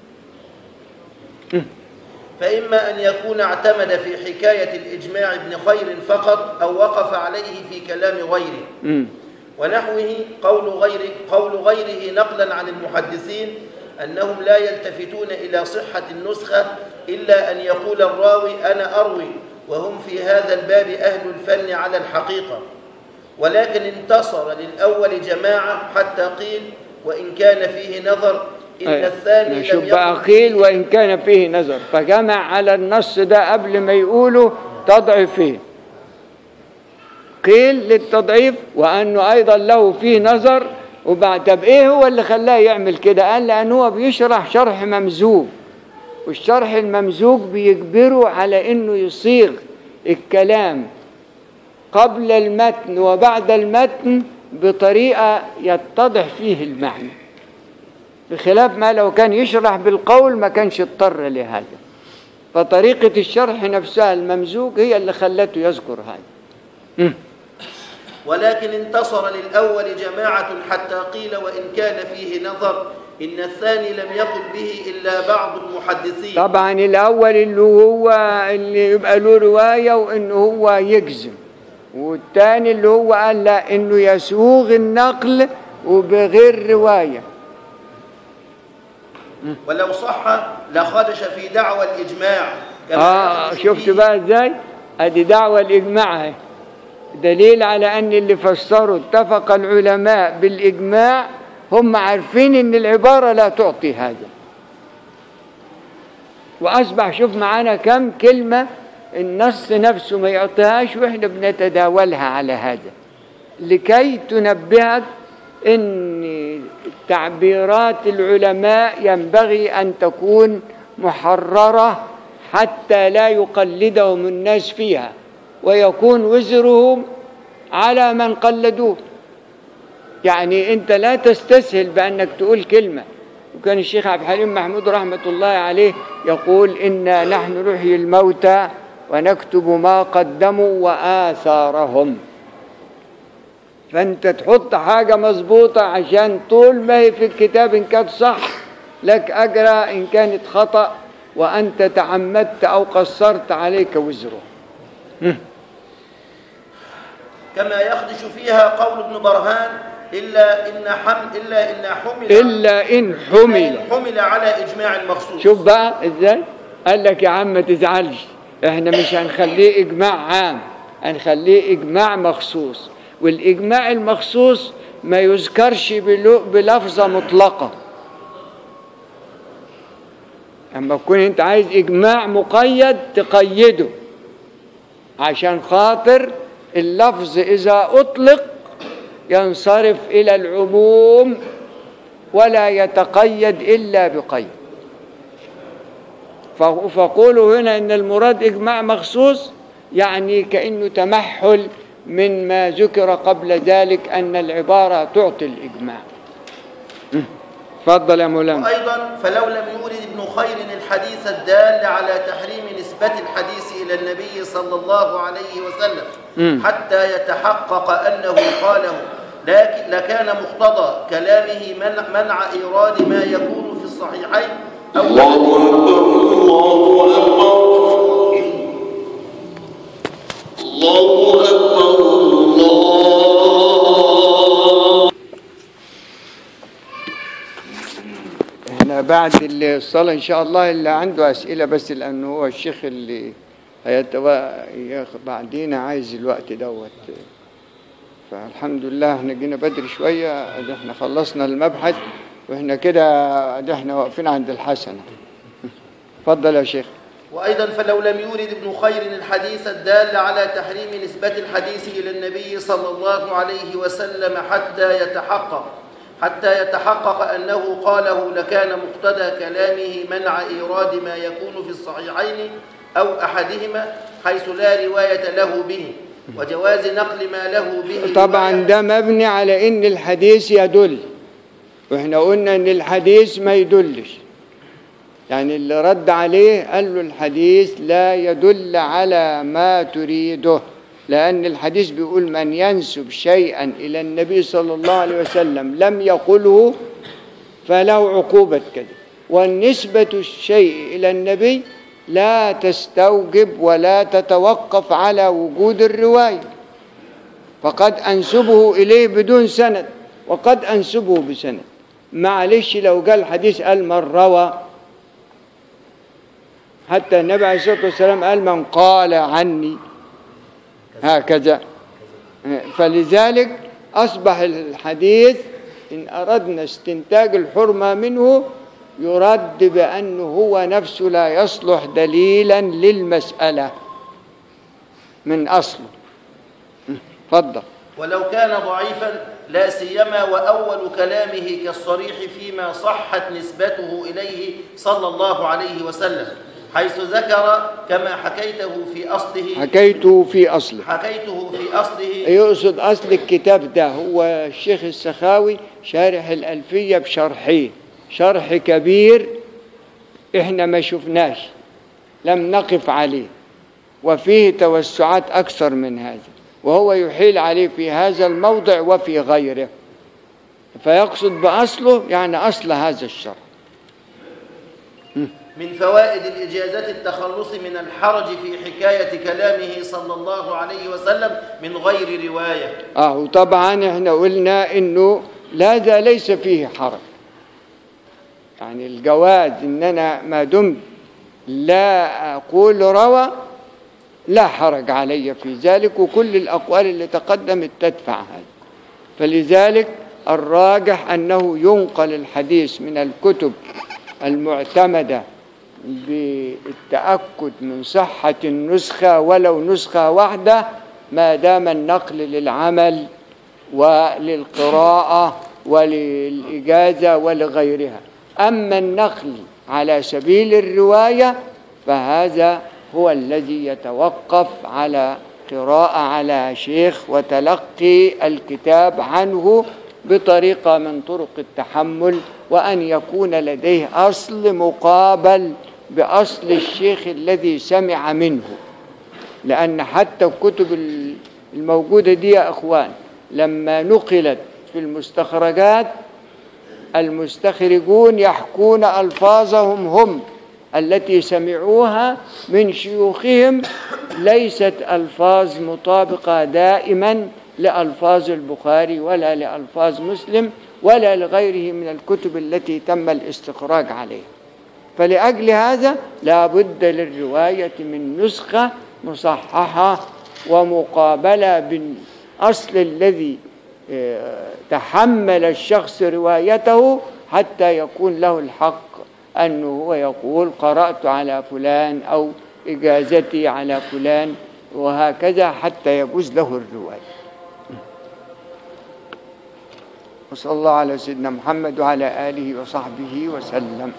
فإما أن يكون اعتمد في حكاية الإجماع ابن خير فقط أو وقف عليه في كلام غيره مم. ونحوه قول غير قول غيره نقلا عن المحدثين أنهم لا يلتفتون إلى صحة النسخة إلا أن يقول الراوي أنا أروي وهم في هذا الباب أهل الفن على الحقيقة ولكن انتصر للأول جماعة حتى قيل وإن كان فيه نظر إن أي. الثاني نشوف لم بقى يقل قيل فيه وإن كان فيه نظر فجمع على النص ده قبل ما يقولوا تضعيفين قيل للتضعيف وأنه أيضا له فيه نظر وبعد طب إيه هو اللي خلاه يعمل كده قال لأن هو بيشرح شرح ممزوج والشرح الممزوج بيجبره على إنه يصيغ الكلام قبل المتن وبعد المتن بطريقة يتضح فيه المعنى بخلاف ما لو كان يشرح بالقول ما كانش اضطر لهذا فطريقة الشرح نفسها الممزوج هي اللي خلته يذكر هذا مم. ولكن انتصر للأول جماعة حتى قيل وإن كان فيه نظر إن الثاني لم يقل به إلا بعض المحدثين طبعا الأول اللي هو اللي يبقى له رواية وإنه هو يجزم والتاني اللي هو قال لا إنه يسوغ النقل وبغير رواية ولو صح لخدش في دعوى الإجماع كما آه يخدش شفت فيه بقى إزاي أدي دعوة الإجماع اهي. دليل على أن اللي فسروا اتفق العلماء بالإجماع هم عارفين أن العبارة لا تعطي هذا وأصبح شوف معانا كم كلمة النص نفسه ما يعطيهاش وإحنا بنتداولها على هذا لكي تنبهك أن تعبيرات العلماء ينبغي أن تكون محررة حتى لا يقلدهم الناس فيها ويكون وزرهم على من قلدوه يعني انت لا تستسهل بانك تقول كلمه وكان الشيخ عبد الحليم محمود رحمه الله عليه يقول انا نحن نحيي الموتى ونكتب ما قدموا واثارهم فانت تحط حاجه مظبوطه عشان طول ما هي في الكتاب ان كانت صح لك اجر ان كانت خطا وانت تعمدت او قصرت عليك وزره كما يخدش فيها قول ابن برهان إلا إن حم إلا إن حمل الا ان إلا حمل إن حمل على إجماع مخصوص شوف بقى ازاي قال لك يا عم ما تزعلش احنا مش هنخليه اجماع عام هنخليه اجماع مخصوص والاجماع المخصوص ما يذكرش بلو- بلفظه مطلقه اما تكون انت عايز اجماع مقيد تقيده عشان خاطر اللفظ اذا اطلق ينصرف الى العموم ولا يتقيد الا بقيد ف- فقولوا هنا ان المراد اجماع مخصوص يعني كانه تمحل من ما ذكر قبل ذلك ان العباره تعطي الاجماع م. اتفضل يا مولانا وأيضا فلو لم يورد ابن خير الحديث الدال على تحريم نسبة الحديث إلى النبي صلى الله عليه وسلم مم. حتى يتحقق أنه قاله لكن لكان مقتضى كلامه منع, منع إيراد ما يكون في الصحيحين أو الله أكبر الله أكبر الله أكبر الله احنا بعد الصلاة ان شاء الله اللي عنده اسئلة بس لانه هو الشيخ اللي هيتوا ياخد بعدين عايز الوقت دوت فالحمد لله احنا جينا بدري شوية ده احنا خلصنا المبحث واحنا كده ده احنا واقفين عند الحسنة اتفضل يا شيخ وأيضا فلو لم يورد ابن خير الحديث الدال على تحريم نسبة الحديث إلى النبي صلى الله عليه وسلم حتى يتحقق حتى يتحقق أنه قاله لكان مقتضى كلامه منع إيراد ما يكون في الصحيحين أو أحدهما حيث لا رواية له به وجواز نقل ما له به طبعا رواية. ده مبني على ان الحديث يدل واحنا قلنا ان الحديث ما يدلش يعني اللي رد عليه قال له الحديث لا يدل على ما تريده لأن الحديث بيقول من ينسب شيئا إلى النبي صلى الله عليه وسلم لم يقله فله عقوبة كده والنسبة الشيء إلى النبي لا تستوجب ولا تتوقف على وجود الرواية فقد أنسبه إليه بدون سند وقد أنسبه بسند معلش لو قال حديث قال من روى حتى النبي عليه الصلاة والسلام قال من قال عني هكذا فلذلك أصبح الحديث إن أردنا استنتاج الحرمة منه يرد بأنه هو نفسه لا يصلح دليلا للمسألة من أصله تفضل ولو كان ضعيفا لا سيما وأول كلامه كالصريح فيما صحت نسبته إليه صلى الله عليه وسلم حيث ذكر كما حكيته في أصله حكيته في أصله حكيته في أصله يقصد أصل الكتاب ده هو الشيخ السخاوي شارح الألفية بشرحين شرح كبير إحنا ما شفناش لم نقف عليه وفيه توسعات أكثر من هذا وهو يحيل عليه في هذا الموضع وفي غيره فيقصد بأصله يعني أصل هذا الشرح من فوائد الإجازة التخلص من الحرج في حكاية كلامه صلى الله عليه وسلم من غير رواية اه وطبعا احنا قلنا انه لا ذا ليس فيه حرج يعني الجواز ان انا ما دمت لا اقول روى لا حرج علي في ذلك وكل الاقوال اللي تقدمت تدفع هذا فلذلك الراجح انه ينقل الحديث من الكتب المعتمده بالتاكد من صحه النسخه ولو نسخه واحده ما دام النقل للعمل وللقراءه وللاجازه ولغيرها اما النقل على سبيل الروايه فهذا هو الذي يتوقف على قراءه على شيخ وتلقي الكتاب عنه بطريقه من طرق التحمل وان يكون لديه اصل مقابل باصل الشيخ الذي سمع منه لأن حتى الكتب الموجودة دي يا أخوان لما نقلت في المستخرجات المستخرجون يحكون ألفاظهم هم التي سمعوها من شيوخهم ليست ألفاظ مطابقة دائما لألفاظ البخاري ولا لألفاظ مسلم ولا لغيره من الكتب التي تم الاستخراج عليها فلأجل هذا لا بد للرواية من نسخة مصححة ومقابلة بالأصل الذي آه، تحمل الشخص روايته حتى يكون له الحق أنه هو يقول قرأت على فلان أو إجازتي على فلان وهكذا حتى يجوز له الرواية وصلى الله على سيدنا محمد وعلى آله وصحبه وسلم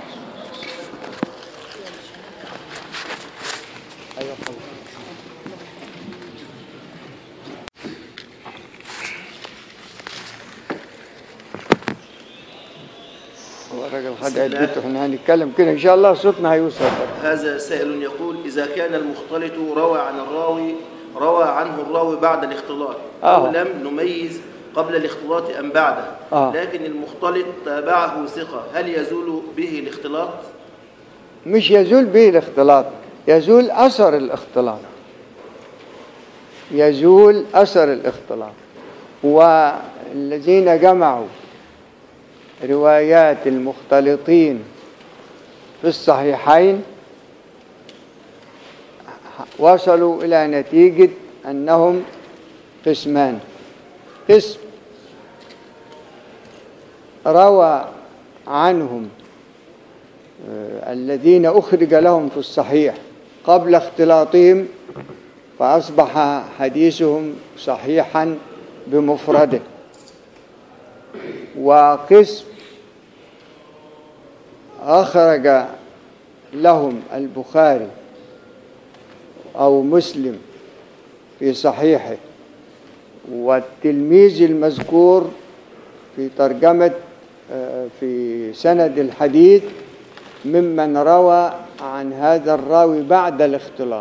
هو الراجل خد عدته احنا هنتكلم كده ان شاء الله صوتنا هيوصل هذا سائل يقول إذا كان المختلط روى عن الراوي روى عنه الراوي بعد الاختلاط أو آه. لم نميز قبل الاختلاط أم بعده آه. لكن المختلط تابعه ثقة هل يزول به الاختلاط؟ مش يزول به الاختلاط يزول اثر الاختلاط يزول اثر الاختلاط والذين جمعوا روايات المختلطين في الصحيحين وصلوا الى نتيجه انهم قسمان قسم روى عنهم آه، الذين أخرج لهم في الصحيح قبل اختلاطهم فأصبح حديثهم صحيحا بمفرده وقسم أخرج لهم البخاري أو مسلم في صحيحه والتلميذ المذكور في ترجمة آه، في سند الحديث ممن روى عن هذا الراوي بعد الاختلاط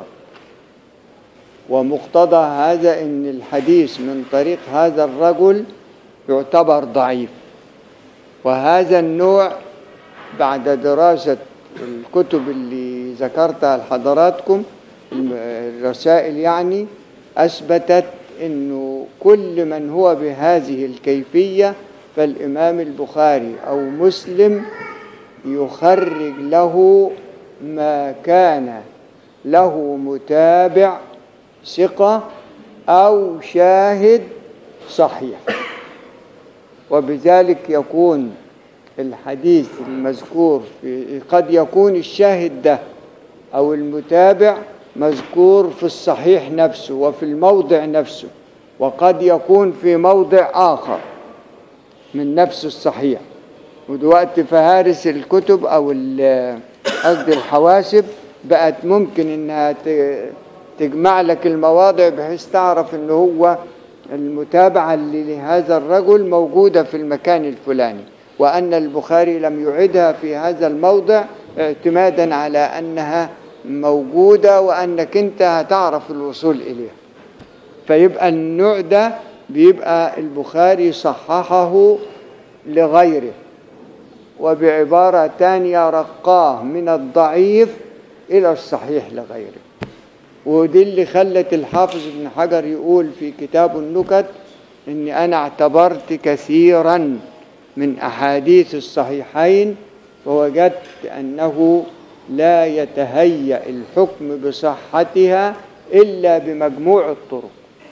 ومقتضى هذا ان الحديث من طريق هذا الرجل يعتبر ضعيف وهذا النوع بعد دراسة الكتب اللي ذكرتها لحضراتكم الم- الرسائل يعني أثبتت انه كل من هو بهذه الكيفية فالامام البخاري او مسلم يخرج له ما كان له متابع ثقة أو شاهد صحيح وبذلك يكون الحديث المذكور في قد يكون الشاهد ده أو المتابع مذكور في الصحيح نفسه وفي الموضع نفسه وقد يكون في موضع آخر من نفس الصحيح ودلوقتي فهارس الكتب أو ال- قصدي الحواسب بقت ممكن إنها ت- تجمع لك المواضع بحيث تعرف إن هو المتابعة اللي لهذا الرجل موجودة في المكان الفلاني وأن البخاري لم يعدها في هذا الموضع اعتمادا على أنها موجودة وأنك أنت هتعرف الوصول إليها فيبقى النوع ده بيبقى البخاري صححه لغيره وبعبارة تانية رقاه من الضعيف إلى الصحيح لغيره ودي اللي خلت الحافظ ابن حجر يقول في كتاب النكت إني أنا اعتبرت كثيرا من أحاديث الصحيحين ووجدت أنه لا يتهيأ الحكم بصحتها إلا بمجموع الطرق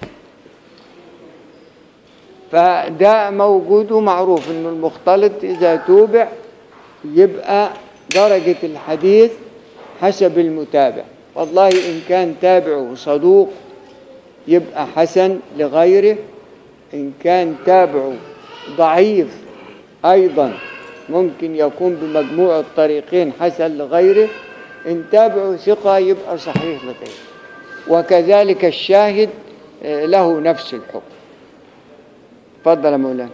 فده موجود ومعروف انه المختلط اذا توبع يبقى درجة الحديث حسب المتابع والله ان كان تابعه صدوق يبقى حسن لغيره ان كان تابعه ضعيف ايضا ممكن يكون بمجموع الطريقين حسن لغيره ان تابعه ثقة يبقى صحيح لغيره وكذلك الشاهد آه، له نفس الحكم تفضل يا مولانا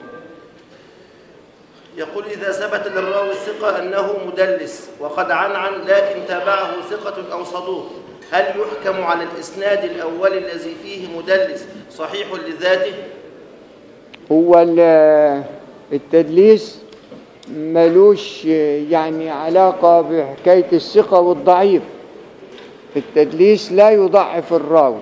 يقول إذا ثبت للراوي الثقة أنه مدلس وقد عنعن لكن تابعه ثقة أو صدوق هل يحكم على الإسناد الأول الذي فيه مدلس صحيح لذاته هو ال- التدليس ملوش يعني علاقة بحكاية الثقة والضعيف التدليس لا يضعف الراوي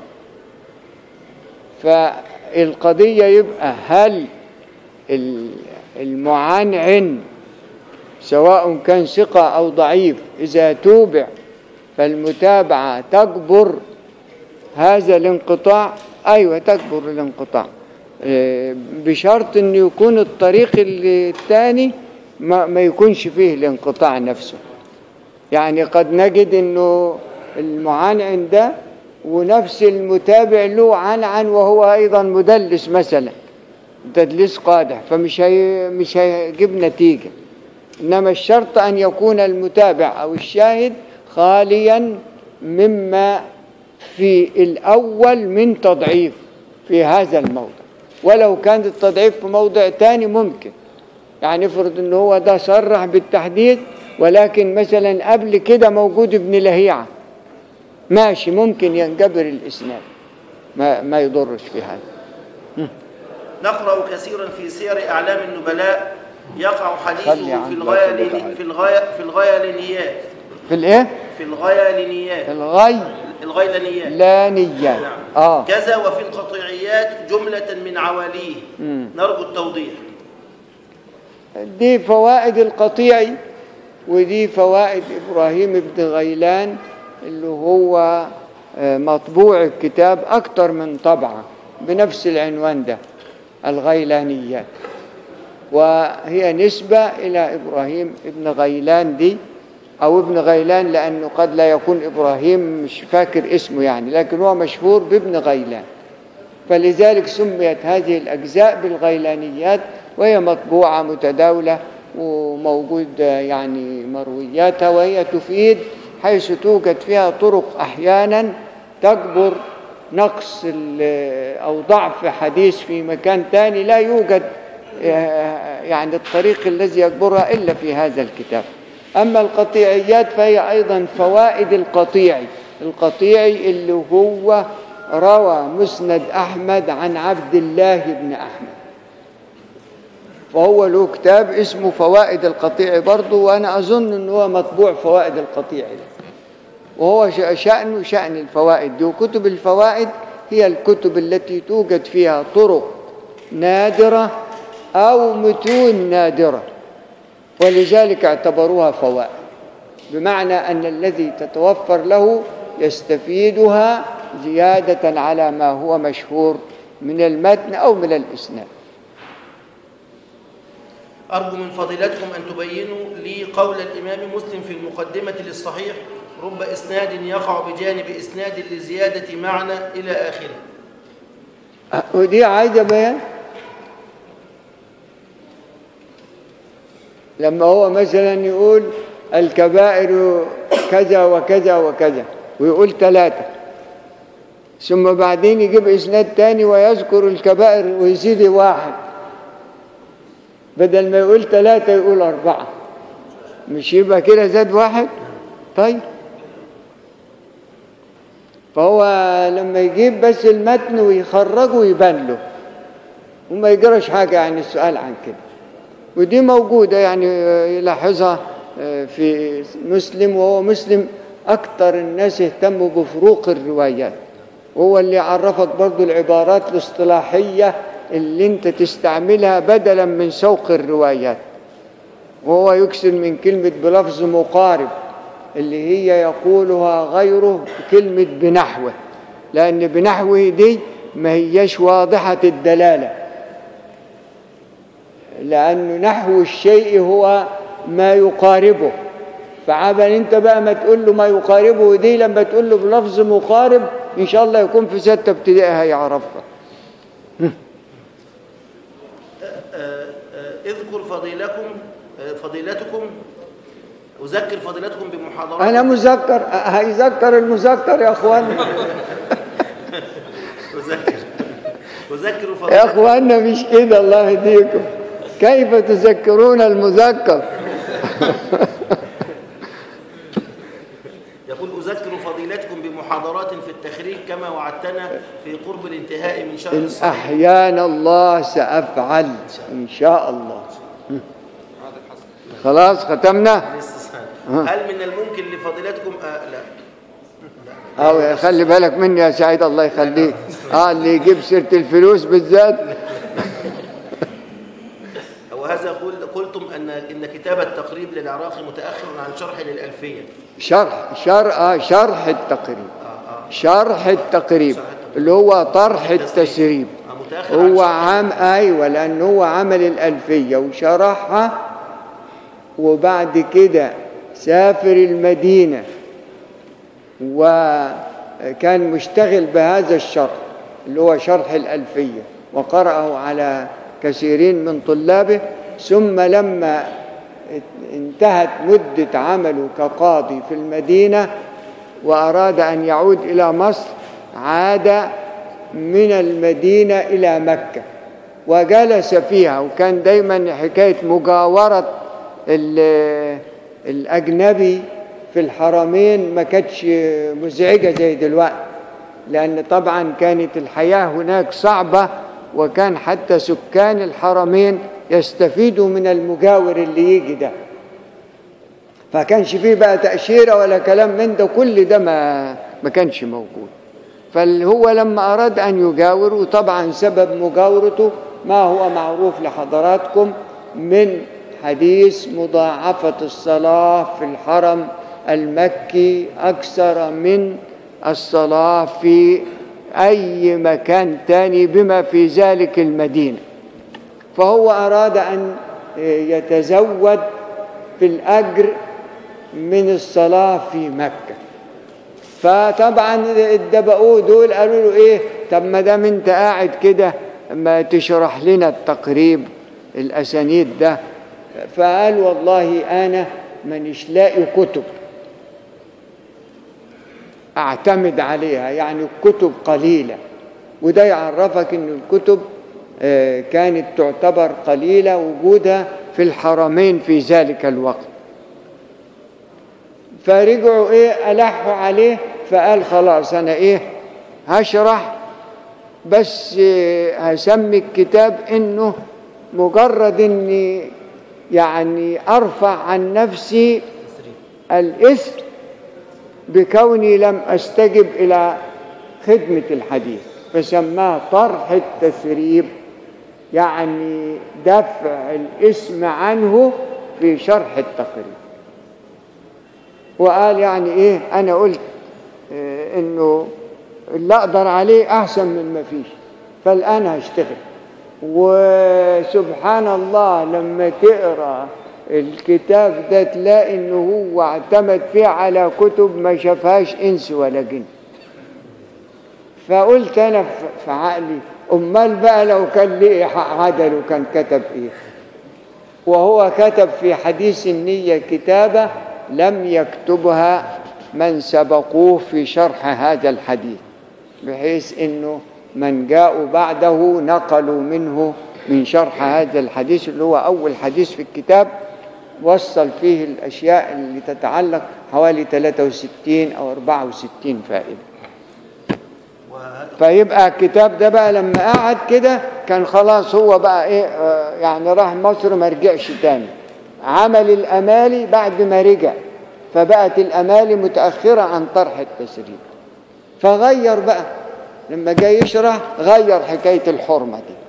فالقضية يبقى هل ال- المعنعن سواء كان ثقة أو ضعيف إذا توبع فالمتابعة تجبر هذا الانقطاع أيوة تجبر الانقطاع آه، بشرط أن يكون الطريق الثاني ما, ما يكونش فيه الانقطاع نفسه يعني قد نجد أنه المعنعن ده ونفس المتابع له عنعن وهو أيضا مدلس مثلا تدليس قادح فمش هي مش هيجيب نتيجة إنما الشرط أن يكون المتابع أو الشاهد خاليا مما في الأول من تضعيف في هذا الموضع ولو كان التضعيف في موضع تاني ممكن يعني افرض ان هو ده صرح بالتحديث ولكن مثلا قبل كده موجود ابن لهيعة ماشي ممكن ينجبر الإسناد ما, ما يضرش في هذا نقرأ كثيرا في سير أعلام النبلاء يقع خلي حديثه عن في الله الغاية تعالى. في الغاية في الغايلينيات في الايه في الغايلينيات الغي الغيلانيات لا نيات نعم اه كذا وفي القطيعيات جملة من عواليه مم. نرجو التوضيح دي فوائد القطيعي ودي فوائد إبراهيم بن غيلان اللي هو آه، مطبوع الكتاب أكتر من طبعة بنفس العنوان ده الغيلانيات وهي نسبة إلى إبراهيم ابن غيلان دي أو ابن غيلان لأنه قد لا يكون إبراهيم مش فاكر اسمه يعني لكن هو مشهور بابن غيلان فلذلك سميت هذه الأجزاء بالغيلانيات وهي مطبوعة متداولة وموجود يعني مروياتها وهي تفيد حيث توجد فيها طرق أحيانا تجبر نقص ال- أو ضعف حديث في مكان تاني لا يوجد آه، يعني الطريق الذي يجبرها إلا في هذا الكتاب أما القطيعيات فهي أيضا فوائد القطيعي القطيعي اللي هو روى مسند أحمد عن عبد الله بن أحمد فهو له كتاب اسمه فوائد القطيع برضه وأنا أظن أنه هو مطبوع فوائد القطيع ده وهو ش- شأنه شأن الفوائد دي وكتب الفوائد هي الكتب التي توجد فيها طرق نادرة أو متون نادرة ولذلك اعتبروها فوائد بمعنى أن الذي تتوفر له يستفيدها زيادة على ما هو مشهور من المتن أو من الإسناد أرجو من فضيلتكم أن تبينوا لي قول الإمام مسلم في المقدمة للصحيح رب إسناد يقع بجانب إسناد لزيادة معنى إلى آخره ودي عايزة بيان لما هو مثلا يقول الكبائر كذا وكذا وكذا ويقول ثلاثة ثم بعدين يجيب إسناد تاني ويذكر الكبائر ويزيد واحد بدل ما يقول ثلاثة يقول أربعة مش يبقى كده زاد واحد طيب فهو لما يجيب بس المتن ويخرجه يبان له وما يجراش حاجة يعني السؤال عن كده ودي موجودة يعني يلاحظها في مسلم وهو مسلم أكثر الناس يهتموا بفروق الروايات وهو اللي عرفك برضو العبارات الاصطلاحية اللي انت تستعملها بدلا من سوق الروايات وهو يكسر من كلمة بلفظ مقارب اللي هي يقولها غيره بكلمة بنحوه لأن بنحوه دي ما هيش واضحة الدلالة لأن نحو الشيء هو ما يقاربه فعبل انت بقى ما تقول له ما يقاربه دي لما تقول له بلفظ مقارب ان شاء الله يكون في ستة ابتدائي هيعرفها اذكر فضيلكم فضيلتكم أذكر فضيلتكم بمحاضرات انا مذكر هيذكر المذكر يا اخوان أذكر أذكر يا فضيلتكم اخواننا مش كده الله يهديكم كيف تذكرون المذكر يقول أذكر فضيلتكم بمحاضرات في التخريج كما وعدتنا في قرب الانتهاء من شهر إن الصحيح أحيانا الله سأفعل إن شاء الله خلاص ختمنا هل من الممكن لفضيلتكم آه لا أو خلي بالك مني يا سعيد الله يخليك آه اللي يجيب سيرة الفلوس بالذات وهذا قل قلتم أن إن كتاب التقريب للعراقي متأخر عن شرح للألفية شرح شرح آه شرح التقريب شرح التقريب اللي هو طرح التسريب آه، متأخر عن هو شرح عام أيوة لأنه هو عمل الألفية وشرحها وبعد كده سافر المدينة وكان مشتغل بهذا الشرح اللي هو شرح الألفية وقرأه على كثيرين من طلابه ثم لما انتهت مدة عمله كقاضي في المدينة وأراد أن يعود إلى مصر عاد من المدينة إلى مكة وجلس فيها وكان دايما حكاية مجاورة ال- الأجنبي في الحرمين ما كانتش مزعجة زي دلوقتي لأن طبعا كانت الحياة هناك صعبة وكان حتى سكان الحرمين يستفيدوا من المجاور اللي يجي ده فكانش فيه بقى تأشيرة ولا كلام من ده كل ده ما ما كانش موجود فهو لما أراد أن يجاور وطبعا سبب مجاورته ما هو معروف لحضراتكم من حديث مضاعفة الصلاة في الحرم المكي أكثر من الصلاة في أي مكان تاني بما في ذلك المدينة فهو أراد أن يتزود في الأجر من الصلاة في مكة فطبعا الدبقوه دول قالوا له ايه طب ما دام انت قاعد كده ما تشرح لنا التقريب الاسانيد ده فقال والله انا مانيش لاقي كتب اعتمد عليها يعني الكتب قليله وده يعرفك ان الكتب آه، كانت تعتبر قليله وجودها في الحرمين في ذلك الوقت فرجعوا ايه ألحوا عليه فقال خلاص انا ايه هشرح بس إيه هسمي الكتاب انه مجرد اني يعني ارفع عن نفسي الاثم بكوني لم استجب الى خدمة الحديث فسماه طرح التثريب يعني دفع الاسم عنه في شرح التقريب وقال يعني ايه انا قلت إيه انه اللي اقدر عليه احسن من ما فيش فالان هشتغل وسبحان الله لما تقرا الكتاب ده تلاقي انه هو اعتمد فيه على كتب ما شافهاش انس ولا جن فقلت انا في- في عقلي امال بقى لو كان ليه حق عدل وكان كتب ايه وهو كتب في حديث النية كتابة لم يكتبها من سبقوه في شرح هذا الحديث بحيث انه من جاءوا بعده نقلوا منه من شرح هذا الحديث اللي هو اول حديث في الكتاب وصل فيه الاشياء اللي تتعلق حوالي 63 او 64 فائده وهذا فيبقى الكتاب ده بقى لما قعد كده كان خلاص هو بقى ايه آه، يعني راح مصر ما رجعش تاني عمل الامالي بعد ما رجع فبقت الامالي متاخره عن طرح التسريب فغير بقى لما جاي يشرح غير حكايه الحرمه دي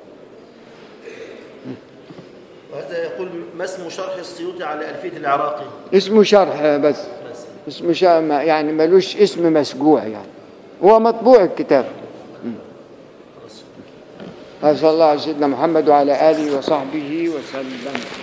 وهذا يقول ما اسم شرح السيوطي على ألفية العراقي اسمه شرح بس بس اسمه شرح ما- يعني ملوش اسم مسجوع يعني هو مطبوع الكتاب صلى الله على سيدنا محمد وعلى اله وصحبه وسلم